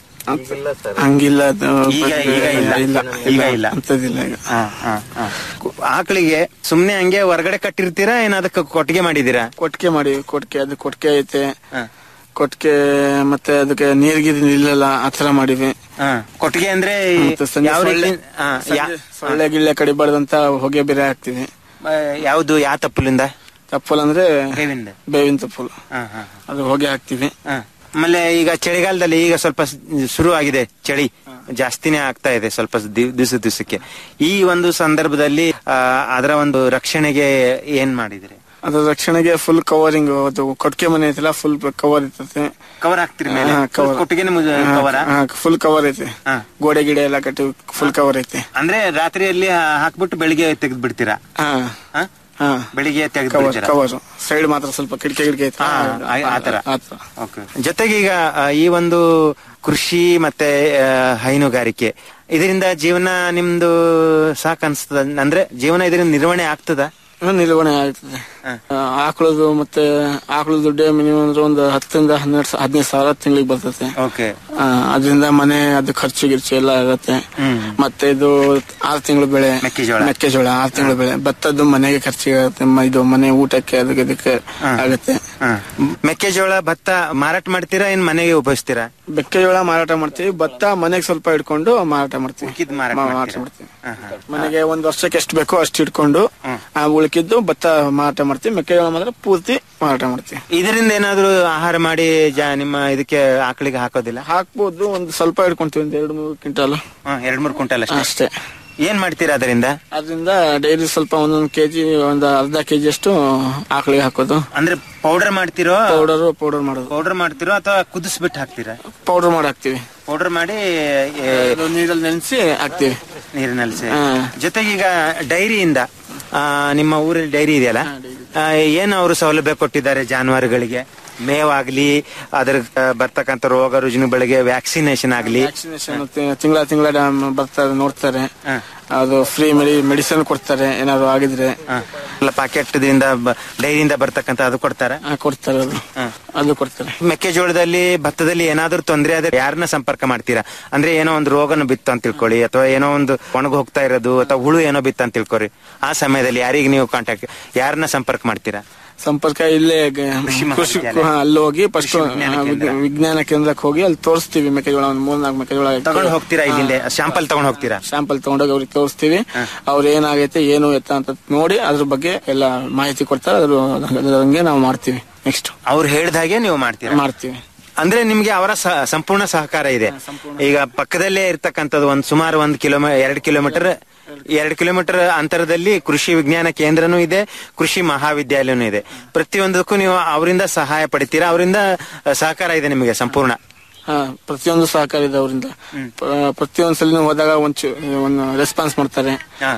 ಹಂಗಿಲ್ಲ ಅದು ಈಗ ಈಗ ಇಲ್ಲ ಇಲ್ಲ ಈಗ ಇಲ್ಲ ಅಂಥದ್ದಿಲ್ಲ ಈಗ ಹಾ, ಹಾ, ಹಾ. ಆಕಳಿಗೆ ಸುಮ್ನೆ ಹಂಗೆ ಹೊರಗಡೆ ಕಟ್ಟಿರ್ತೀರಾ ಏನ್ ಅದಕ್ಕೆ ಕೊಟ್ಟಿಗೆ ಮಾಡಿದೀರಾ ಕೊಟ್ಟಿಗೆ ಮಾಡಿ ಕೊಟ್ಟಿಗೆ ಅದು ಕೊಟ್ಟಿಗೆ ಐತೆ ಕೊಟ್ಟಿಗೆ ಮತ್ತೆ ಅದಕ್ಕೆ ನೀರ್ಗಿರ್ ನಿಲ್ಲಲ್ಲ ಆ ತರ ಮಾಡಿವಿ ಹಾ, ಕೊಟ್ಟಿಗೆ ಅಂದ್ರೆ ಈ ಮತ್ತೆ ಸಂಜೆ ಯಾವ ರೀತಿ ಸೊಳ್ಳೆ- ಹಾ, ಯಾ- ಸಂಜೆ ಸೊಳ್ಳೆ ಗಿಳ್ಳೆ ಕಡಿಬಾರ್ದಂತ ಹೊಗೆ ಬೇರೆ ಹಾಕ್ತಿವಿ ಆ, ಯಾವ್ದು ಯಾವ ತಪ್ಪಲಿಂದ ತಪ್ಪಲ್ ಅಂದ್ರೆ ಬೇವಿಂದ ಬೇವಿನ ತಪ್ಪಲು ಹಾ, ಹಾ, ಅದು ಹೊಗೆ ಹಾಕ್ತಿವಿ ಹಾ. ಆಮೇಲೆ ಈಗ ಚಳಿಗಾಲದಲ್ಲಿ ಈಗ ಸ್ವಲ್ಪ ಸ್- ಶುರು ಆಗಿದೆ ಚಳಿ ಜಾಸ್ತಿನೇ ಆಗ್ತಾ ಇದೆ ಸ್ವಲ್ಪ ದಿವ್- ದಿವ್ಸ ದಿವಸಕ್ಕೆ ಈ ಒಂದು ಸಂದರ್ಭದಲ್ಲಿ ಆ, ಅದರ ಒಂದು ರಕ್ಷಣೆಗೆ ಏನ್ ಮಾಡಿದ್ರಿ ಅದ್ರ ರಕ್ಷಣೆಗೆ ಫುಲ್ ಕವರಿಂಗ್ ಅದು ಕೊಟ್ಟಿಗೆ ಮನೆ ಐತಲ್ಲ ಫುಲ್ ಕವರ್ ಇರ್ತದೆ ಕವರ್ ಹಾಕ್ತಿರಿ ಮೇಲೆ Full ಕೊಟ್ಟಿಗೆನೆ ಮುಜ- cover ಆ? ಫುಲ್ ಕವರ್ ಐತೆ ಗೋಡೆ ಗಿಡ ಎಲ್ಲ ಕಟ್ಟಿ ಫುಲ್ ಕವರ್ ಐತೆ ಅಂದ್ರೆ ರಾತ್ರಿಯಲ್ಲಿ ಹಾ- ಹಾಕ್ಬಿಟ್ಟು ಬೆಳಿಗ್ಗೆ ತೆಗೆದು ಬಿಡ್ತೀರಾ ಹಾ ಹಾ? ಹಾ ಬೆಳಿಗ್ಗೆ ತೆಗೆದು ಕವರ್ ಬಿಡ್ತೀರಾ ಕವರ್ ಸೈಡ್ ಮಾತ್ರ ಸ್ವಲ್ಪ ಕಿಟಕಿ ಗಿಡಕೆ ಐತೆ ಹಾ, ಆ- ಆ ತರ. ಆ ತರ. Okay. ಜೊತೆಗೆ ಈಗ ಆ, ಈ ಒಂದು ಕೃಷಿ ಮತ್ತೆ ಆ, ಹೈನುಗಾರಿಕೆ ಇದರಿಂದ ಜೀವನ ನಿಮ್ದು ಸಾಕ್ ಅನ್ಸ್ತದ ಅಂದ್ರೆ ಜೀವನ ಇದರಿಂದ ನಿರ್ವಹಣೆ ಆಗ್ತದ ಹ್ಮ್, ನಿರ್ವಹಣೆ ಆಗ್ತದೆ ಆಕಳದು ಮತ್ತೆ ಆಕಳ ದುಡ್ಡೇ ಮಿನಿಮಮ್ ಅಂದ್ರೆ ಒಂದು ಹತ್ತರಿಂದ ಹನ್ನೆರಡು ಸಾ- ಹದಿನೈದು ಸಾವಿರ ತಿಂಗಳಿಗೆ ಬರ್ತದೆ ಓಕೆ ಆ, ಅದರಿಂದ ಮನೆ ಅದು ಖರ್ಚು ಗಿರ್ಚು ಎಲ್ಲ ಆಗತ್ತೆ ಮತ್ತೆ ಇದು ಆರು ತಿಂಗಳು ಬೆಳೆ ಮೆಕ್ಕೆಜೋಳ. ಮೆಕ್ಕೆಜೋಳ ಆರು ತಿಂಗಳು ಬೆಳೆ ಭತ್ತದ್ದು ಮನೆಗೆ ಖರ್ಚಿಗೆ ಆಗುತ್ತೆ ಮ- ಇದು ಮನೆ ಊಟಕ್ಕೆ ಅದಕ್ಕೆ ಇದಕ್ಕೆ ಆಗತ್ತೆ ಹಾ. ಮೆಕ್ಕೆಜೋಳ ಭತ್ತ ಮಾರಾಟ ಮಾಡ್ತೀರಾ ಏನ್ ಮನೆಗೆ ಉಪಯೋಗಿಸ್ತೀರಾ ಮೆಕ್ಕೆಜೋಳ ಮಾರಾಟ ಮಾಡ್ತೀವಿ ಭತ್ತ ಮನೆಗೆ ಸ್ವಲ್ಪ ಇಟ್ಕೊಂಡು ಮಾರಾಟ ಮಾಡ್ತೀವಿ ಮಾರಾಟ ಮಾ- ಮಾಡ್ತೀರಾ? ಮಾಡ್ತೀವಿ ಮನೆಗೆ ಒಂದ್ ವರ್ಷಕ್ಕೆ ಎಷ್ಟು ಬೇಕೋ ಅಷ್ಟು ಇಟ್ಕೊಂಡು ಆ ಉಳಿಕಿದ್ದು ಭತ್ತ ಮಾರಾಟ ಮಾಡ್ತೀವಿ ಮೆಕ್ಕೆಜೋಳ ಮಾತ್ರ ಪೂರ್ತಿ ಮಾರಾಟ ಮಾಡ್ತೀವಿ ಇದರಿಂದ ಏನಾದ್ರೂ ಆಹಾರ ಮಾಡಿ ಜಾ- ನಿಮ್ಮ ಇದಕ್ಕೆ ಆಕಳಿಗೆ ಹಾಕೋದಿಲ್ಲ ಹಾಕ್ಬೋದು ಒಂದು ಸ್ವಲ್ಪ ಇಟ್ಕೊಂತೀವಿ ಒಂದು ಎರಡು ಮೂರು ಕ್ವಿಂಟಾಲ್ ಹಾ, ಎರಡ್ ಮೂರು ಕ್ವಿಂಟಲ್ ಅಷ್ಟೇ ಅಷ್ಟೇ ಏನ್ ಮಾಡ್ತೀರಾ ಅದರಿಂದ ಅದರಿಂದ ಡೈಲಿ ಸ್ವಲ್ಪ ಒಂದೊಂದು ಕೆಜಿ ಒಂದು ಅರ್ಧ ಕೆಜಿ ಅಷ್ಟು ಆಕಳಿಗೆ ಹಾಕೋದು ಅಂದ್ರೆ ಪೌಡರ್ ಮಾಡ್ತಿರೋ ಪೌಡರ್ ಪೌಡರ್ ಮಾಡೋದು ಪೌಡರ್ ಮಾಡ್ತಿರೋ ಅಥವಾ ಕುದಿಸ್ಬಿಟ್ಟು ಹಾಕ್ತೀರಾ ಪೌಡರ್ ಮಾಡಿ ಹಾಕ್ತಿವಿ ಪೌಡರ್ ಮಾಡಿ ಏ, ನೀರಲ್ಲಿ ನೆನೆಸಿ ಹಾಕ್ತಿವಿ ನೀರಿನಲ್ಲಿ ಸೇ- ಜೊತೆಗೆ ಈಗ ಡೈರಿಯಿಂದ ಆ, ನಿಮ್ಮ ಊರಲ್ಲಿ ಡೈರಿ ಇದೆಯಲ್ಲ ಆ, ಏನು ಅವರು ಸೌಲಭ್ಯ ಕೊಟ್ಟಿದ್ದಾರೆ ಜಾನುವಾರುಗಳಿಗೆ ಮೇವಾಗ್ಲಿ ಅದ್ರ ಆ, ಬರ್ತಕ್ಕಂಥ ರೋಗ ರುಜಿನಗಳಿಗೆ ವ್ಯಾಕ್ಸಿನೇಷನ್ ಆಗ್ಲಿ ವ್ಯಾಕ್ಸಿನೇಷನ್ ತಿಂಗಳ ತಿಂಗಳ ಬರ್ತಾರೆ ನೋಡ್ತಾರೆ ಅದು ಫ್ರೀ ಮೆಡಿಸಿನ್ ಕೊಡ್ತಾರೆ ಏನಾದ್ರು ಆಗಿದ್ರೆ ಪಾಕೆಟ್ ದಿಂದ ಬ- ಡೈರಿಯಿಂದ ಬರ್ತಕ್ಕಂಥ ಅದು ಕೊಡ್ತಾರೆ ಆ, ಕೊಡ್ತಾರೆ ಅದು ಅದು ಕೊಡ್ತಾರೆ ಮೆಕ್ಕೆಜೋಳದಲ್ಲಿ ಭತ್ತದಲ್ಲಿ ಏನಾದ್ರೂ ತೊಂದರೆ ಆದ್ರೆ ಯಾರನ್ನ ಸಂಪರ್ಕ ಮಾಡ್ತೀರಾ ಅಂದ್ರೆ ಏನೋ ಒಂದು ರೋಗನ ಬಿತ್ತು ಅಂತ ತಿಳ್ಕೊಳ್ಳಿ ಅಥವಾ ಏನೋ ಒಂದು ಒಣಗ ಹೋಗ್ತಾ ಇರೋದು ಅಥವಾ ಹುಳು ಏನೋ ಬಿತ್ತು ಅಂತ ತಿಳ್ಕೊರಿ ಆ ಸಮಯದಲ್ಲಿ ಯಾರಿಗೆ ನೀವು ಕಾಂಟ್ಯಾಕ್ಟ್ ಯಾರನ್ನ ಸಂಪರ್ಕ ಮಾಡ್ತೀರಾ ಸಂಪರ್ಕ ಇಲ್ಲೇ ಗ- ಕೃಷಿ ಹಾ, ಅಲ್ಲಿ ಹೋಗಿ ಫಸ್ಟ್ ವಿಜ್ಞಾನ ಕೇಂದ್ರಕ್ಕೆ ಹೋಗಿ ಅಲ್ಲಿ ತೋರಿಸ್ತೀವಿ ಮೆಕ್ಕೆಜೋಳ ಒಂದು ಮೂರ್ನಾಲ್ಕು ಮೆಕ್ಕೆಜೋಳ ತಗೊಂಡ್ ಹೋಗ್ತೀರಾ ಇಲ್ಲಿಂದ ಶಾಂಪಲ್ ತಗೊಂಡ್ ಹೋಗ್ತೀರಾ ಸ್ಯಾಂಪಲ್ ತಗೊಂಡೋಗಿ ಅವ್ರಿಗೆ ತೋರಿಸ್ತೀವಿ ಅವ್ರು ಏನಾಗೈತೆ ಏನು ಎತ್ತ ಅಂತ ನೋಡಿ ಅದ್ರ ಬಗ್ಗೆ ಎಲ್ಲ ಮಾಹಿತಿ ಕೊಡ್ತಾರೆ ಅದ್ರ ಅದ್ರಂಗೆ ನಾವು ಮಾಡ್ತೀವಿ ನೆಕ್ಸ್ಟ್ ಅವ್ರು ಹೇಳ್ದ ಹಾಗೆ ನೀವು ಮಾಡ್ತೀರಾ ಮಾಡ್ತೀವಿ ಅಂದ್ರೆ ನಿಮ್ಗೆ ಅವರ ಸ- ಸಂಪೂರ್ಣ ಸಹಕಾರ ಇದೆ ಈಗ ಪಕ್ಕದಲ್ಲೇ ಇರ್ತಕ್ಕಂಥದ್ದು ಒಂದ್ ಸುಮಾರು ಒಂದ್ ಕಿಲೋಮೀಟರ್ ಎರಡ್ ಕಿಲೋಮೀಟರ್ ಎರಡ್ ಕಿಲೋಮೀಟರ್ ಅಂತರದಲ್ಲಿ ಕೃಷಿ ವಿಜ್ಞಾನ ಕೇಂದ್ರನೂ ಇದೆ ಕೃಷಿ ಮಹಾವಿದ್ಯಾಲಯನೂ ಇದೆ ಪ್ರತಿಯೊಂದಕ್ಕೂ ನೀವು ಅವರಿಂದ ಸಹಾಯ ಪಡಿತೀರಾ ಅವರಿಂದ ಸಹಕಾರ ಇದೆ ನಿಮಗೆ ಸಂಪೂರ್ಣ ಹಾ ಪ್ರತಿಯೊಂದು ಸಹಕಾರ ಇದೆ ಅವರಿಂದ ಪ್ರತಿಯೊಂದು ಸಲ ಹೋದಾಗ ಒಂಚು ಒಂದು ರೆಸ್ಪಾನ್ಸ್ ಮಾಡ್ತಾರೆ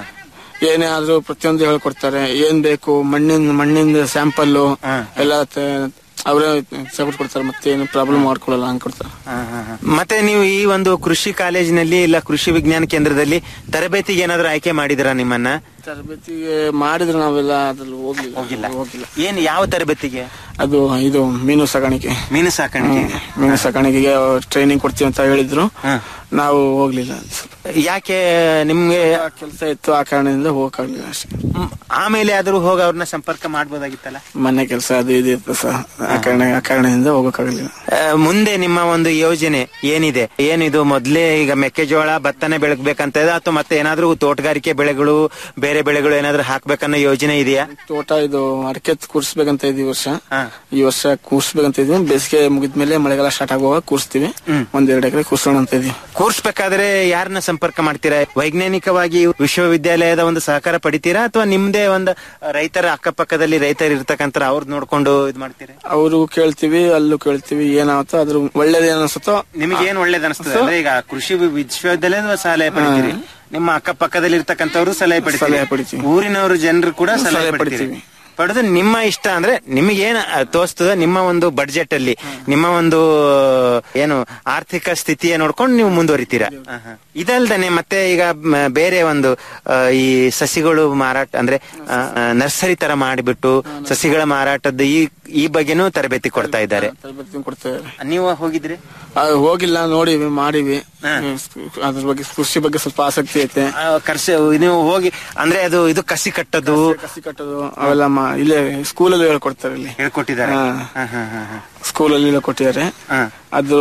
ಏನೇ ಆದ್ರೂ ಪ್ರತಿಯೊಂದು ಹೇಳ್ಕೊಡ್ತಾರೆ ಏನ್ ಬೇಕು ಮಣ್ಣಿನ ಮಣ್ಣಿನ ಸ್ಯಾಂಪಲ್ ಎಲ್ಲ ತ- ಅವರೇ ಸಪೋರ್ಟ್ ಕೊಡ್ತಾರೆ ಮತ್ತೆ ಏನು ಪ್ರಾಬ್ಲಮ್ ಮಾಡ್ಕೊಳ್ಳಲ್ಲ ಹಂಗ್ ಕೊಡ್ತಾರೆ ಮತ್ತೆ ನೀವು ಈ ಒಂದು ಕೃಷಿ ಕಾಲೇಜಿನಲ್ಲಿ ಇಲ್ಲ ಕೃಷಿ ವಿಜ್ಞಾನ ಕೇಂದ್ರದಲ್ಲಿ ತರಬೇತಿಗೆ ಏನಾದ್ರು ಆಯ್ಕೆ ಮಾಡಿದಿರಾ ನಿಮ್ಮನ್ನ ತರಬೇತಿಗೆ ಮಾಡಿದ್ರೆ ನಾವೆಲ್ಲ ಅದ್ರಲ್ಲಿ ಹೋಗ್ಲಿಲ್ಲ ಹೋಗಿಲ್ಲ ಹೋಗಿಲ್ಲ ಏನ್ ಯಾವ ತರಬೇತಿಗೆ ಅದು ಇದು ಮೀನು ಸಾಕಾಣಿಕೆ ಮೀನು ಸಾಕಾಣಿಕೆ ಹ್ಮ್. ಮೀನು ಸಾಕಾಣಿಕೆಗೆ ಟ್ರೈನಿಂಗ್ ಕೊಡ್ತೀವಿ ಅಂತ ಹೇಳಿದ್ರು ನಾವು ಹೋಗ್ಲಿಲ್ಲ ಯಾಕೆ ನಿಮ್ಗೆ ಕೆಲಸ ಇತ್ತು ಆ ಕಾರಣದಿಂದ ಹೋಗಕ್ಕಾಗ್ಲಿಲ್ಲ ಅಷ್ಟೇ ಆಮೇಲೆ ಆದ್ರೂ ಹೋಗಿ ಅವ್ರನ್ನ ಸಂಪರ್ಕ ಮಾಡ್ಬೋದಾಗಿತ್ತಲ್ಲ ಮನೆ ಕೆಲಸ ಅದು ಇದು ಇತ್ತು ಸರ್ ಆ ಕಾರಣ ಆ ಕಾರಣದಿಂದ ಹೋಗಕ್ಕಾಗಲಿಲ್ಲ ಆ, ಮುಂದೆ ನಿಮ್ಮ ಒಂದು ಯೋಜನೆ ಏನಿದೆ ಏನಿದು ಮೊದ್ಲೇ ಈಗ ಮೆಕ್ಕೆಜೋಳ ಭತ್ತನೆ ಬೆಳಗ್ಬೇಕಂತ ಇದೆ ಅಥವಾ ಮತ್ತೆ ಏನಾದ್ರೂ ತೋಟಗಾರಿಕೆ ಬೆಳೆಗಳು ಬೇರೆ ಬೆಳೆಗಳು ಏನಾದ್ರೂ ಹಾಕ್ಬೇಕನ್ನೋ ಯೋಜನೆ ಇದೆಯಾ ತೋಟ ಇದು ಅಡಿಕೆ ಕೂರ್ಸ್ಬೇಕಂತ ಇದೀವಿ ಈ ವರ್ಷ ಈ ವರ್ಷ ಕೂರ್ಸ್ಬೇಕಂತ ಇದೀವಿ ಬೇಸಿಗೆ ಮುಗಿದ್ಮೇಲೆ ಮಳೆಗಾಲ ಸ್ಟಾರ್ಟ್ ಆಗುವಾಗ ಕೂರ್ಸ್ತೀವಿ ಒಂದೆರಡು ಎಕರೆ ಕೂರ್ಸೋಣ ಅಂತ ಇದೀವಿ ಕೂರ್ಸ್ಬೇಕಾದ್ರೆ ಯಾರನ್ನ ಸಂಪರ್ಕ ಮಾಡ್ತೀರಾ ವೈಜ್ಞಾನಿಕವಾಗಿ ವಿಶ್ವವಿದ್ಯಾಲಯದ ಒಂದು ಸಹಕಾರ ಪಡಿತೀರಾ ಅಥವಾ ನಿಮ್ದೇ ಒಂದು ರೈತರ ಅಕ್ಕಪಕ್ಕದಲ್ಲಿ ರೈತರು ಇರ್ತಕ್ಕಂಥ ಅವ್ರದ್ದು ನೋಡ್ಕೊಂಡು ಇದ್ ಮಾಡ್ತೀರಾ ಅವರು ಕೇಳ್ತೀವಿ ಅಲ್ಲೂ ಕೇಳ್ತೀವಿ ಏನಾಗುತ್ತೋ ಅದ್ರ ಒಳ್ಳೇದೇನ್ ಅನ್ಸುತ್ತೋ ನಿಮಗೆ ಏನ್ ಒಳ್ಳೇದ್ ಅನಿಸ್ತದೆ ಅಂದ್ರೆ ಈಗ ಕೃಷಿ ವಿ- ವಿಶ್ವವಿದ್ಯಾಲಯದ ಸಲಹೆ ಪಡಿತೀರಿ ನಿಮ್ಮ ಅಕ್ಕಪಕ್ಕದಲ್ಲಿ ಇರ್ತಕ್ಕಂಥವ್ರು ಸಲಹೆ ಸಲಹೆ ಪಡಿತೀರಿ ಪಡಿತೀವಿ. ಊರಿನವರು ಜನರು ಕೂಡ ಸಲಹೆ ಸಲಹೆ ಪಡಿತೀರಿ ಪಡಿತೀವಿ. ಪಡೆದು ನಿಮ್ಮ ಇಷ್ಟ ಅಂದ್ರೆ ನಿಮಗೇನ್ ತೋಸ್ತದ ನಿಮ್ಮ ಒಂದು ಬಡ್ಜೆಟ್ ಅಲ್ಲಿ ನಿಮ್ಮ ಒಂದು ಏನು ಆರ್ಥಿಕ ಸ್ಥಿತಿಯ ನೋಡ್ಕೊಂಡು ನೀವು ಮುಂದುವರಿತೀರಾ ಇದಲ್ದನೆ ಮತ್ತೆ ಈಗ ಮ, ಬೇರೆ ಒಂದು ಆ, ಈ ಸಸಿಗಳು ಮಾರಾಟ ಅಂದ್ರೆ ಆ, ಆ, ನರ್ಸರಿ ತರ ಮಾಡಿಬಿಟ್ಟು ಸಸಿಗಳ ಮಾರಾಟದ ಈ ಈ ಬಗ್ಗೆನೂ ತರಬೇತಿ ಕೊಡ್ತಾ ಇದ್ದಾರೆ ತರಬೇತಿ ಕೊಡ್ತೇವೆ ನೀವು ಹೋಗಿದ್ರಿ ಆ, ಹೋಗಿಲ್ಲ ನೋಡಿವಿ ಮಾಡಿವಿ ಅದ್ರ ಬಗ್ಗೆ ಕೃಷಿ ಬಗ್ಗೆ ಸ್ವಲ್ಪ ಆಸಕ್ತಿ ಐತೆ ಆ, ಕರ್ಸಿ ನೀವು ಹೋಗಿ ಅಂದ್ರೆ ಅದು ಇದು ಕಸಿ ಕಟ್ಟೋದು ಕಸಿ ಕಟ್ಟೋದು ಅವೆಲ್ಲ ಮಾ- ಇಲ್ಲೇ ಸ್ಕೂಲಲ್ಲಿ ಹೇಳ್ಕೊಡ್ತಾರೆ ಇಲ್ಲಿ ಹೇಳ್ಕೊಟ್ಟಿದ್ದಾರೆ ಹಾ. ಸ್ಕೂಲಲ್ಲಿ ಹೇಳ್ಕೊಟ್ಟಿದ್ದಾರೆ ಅದು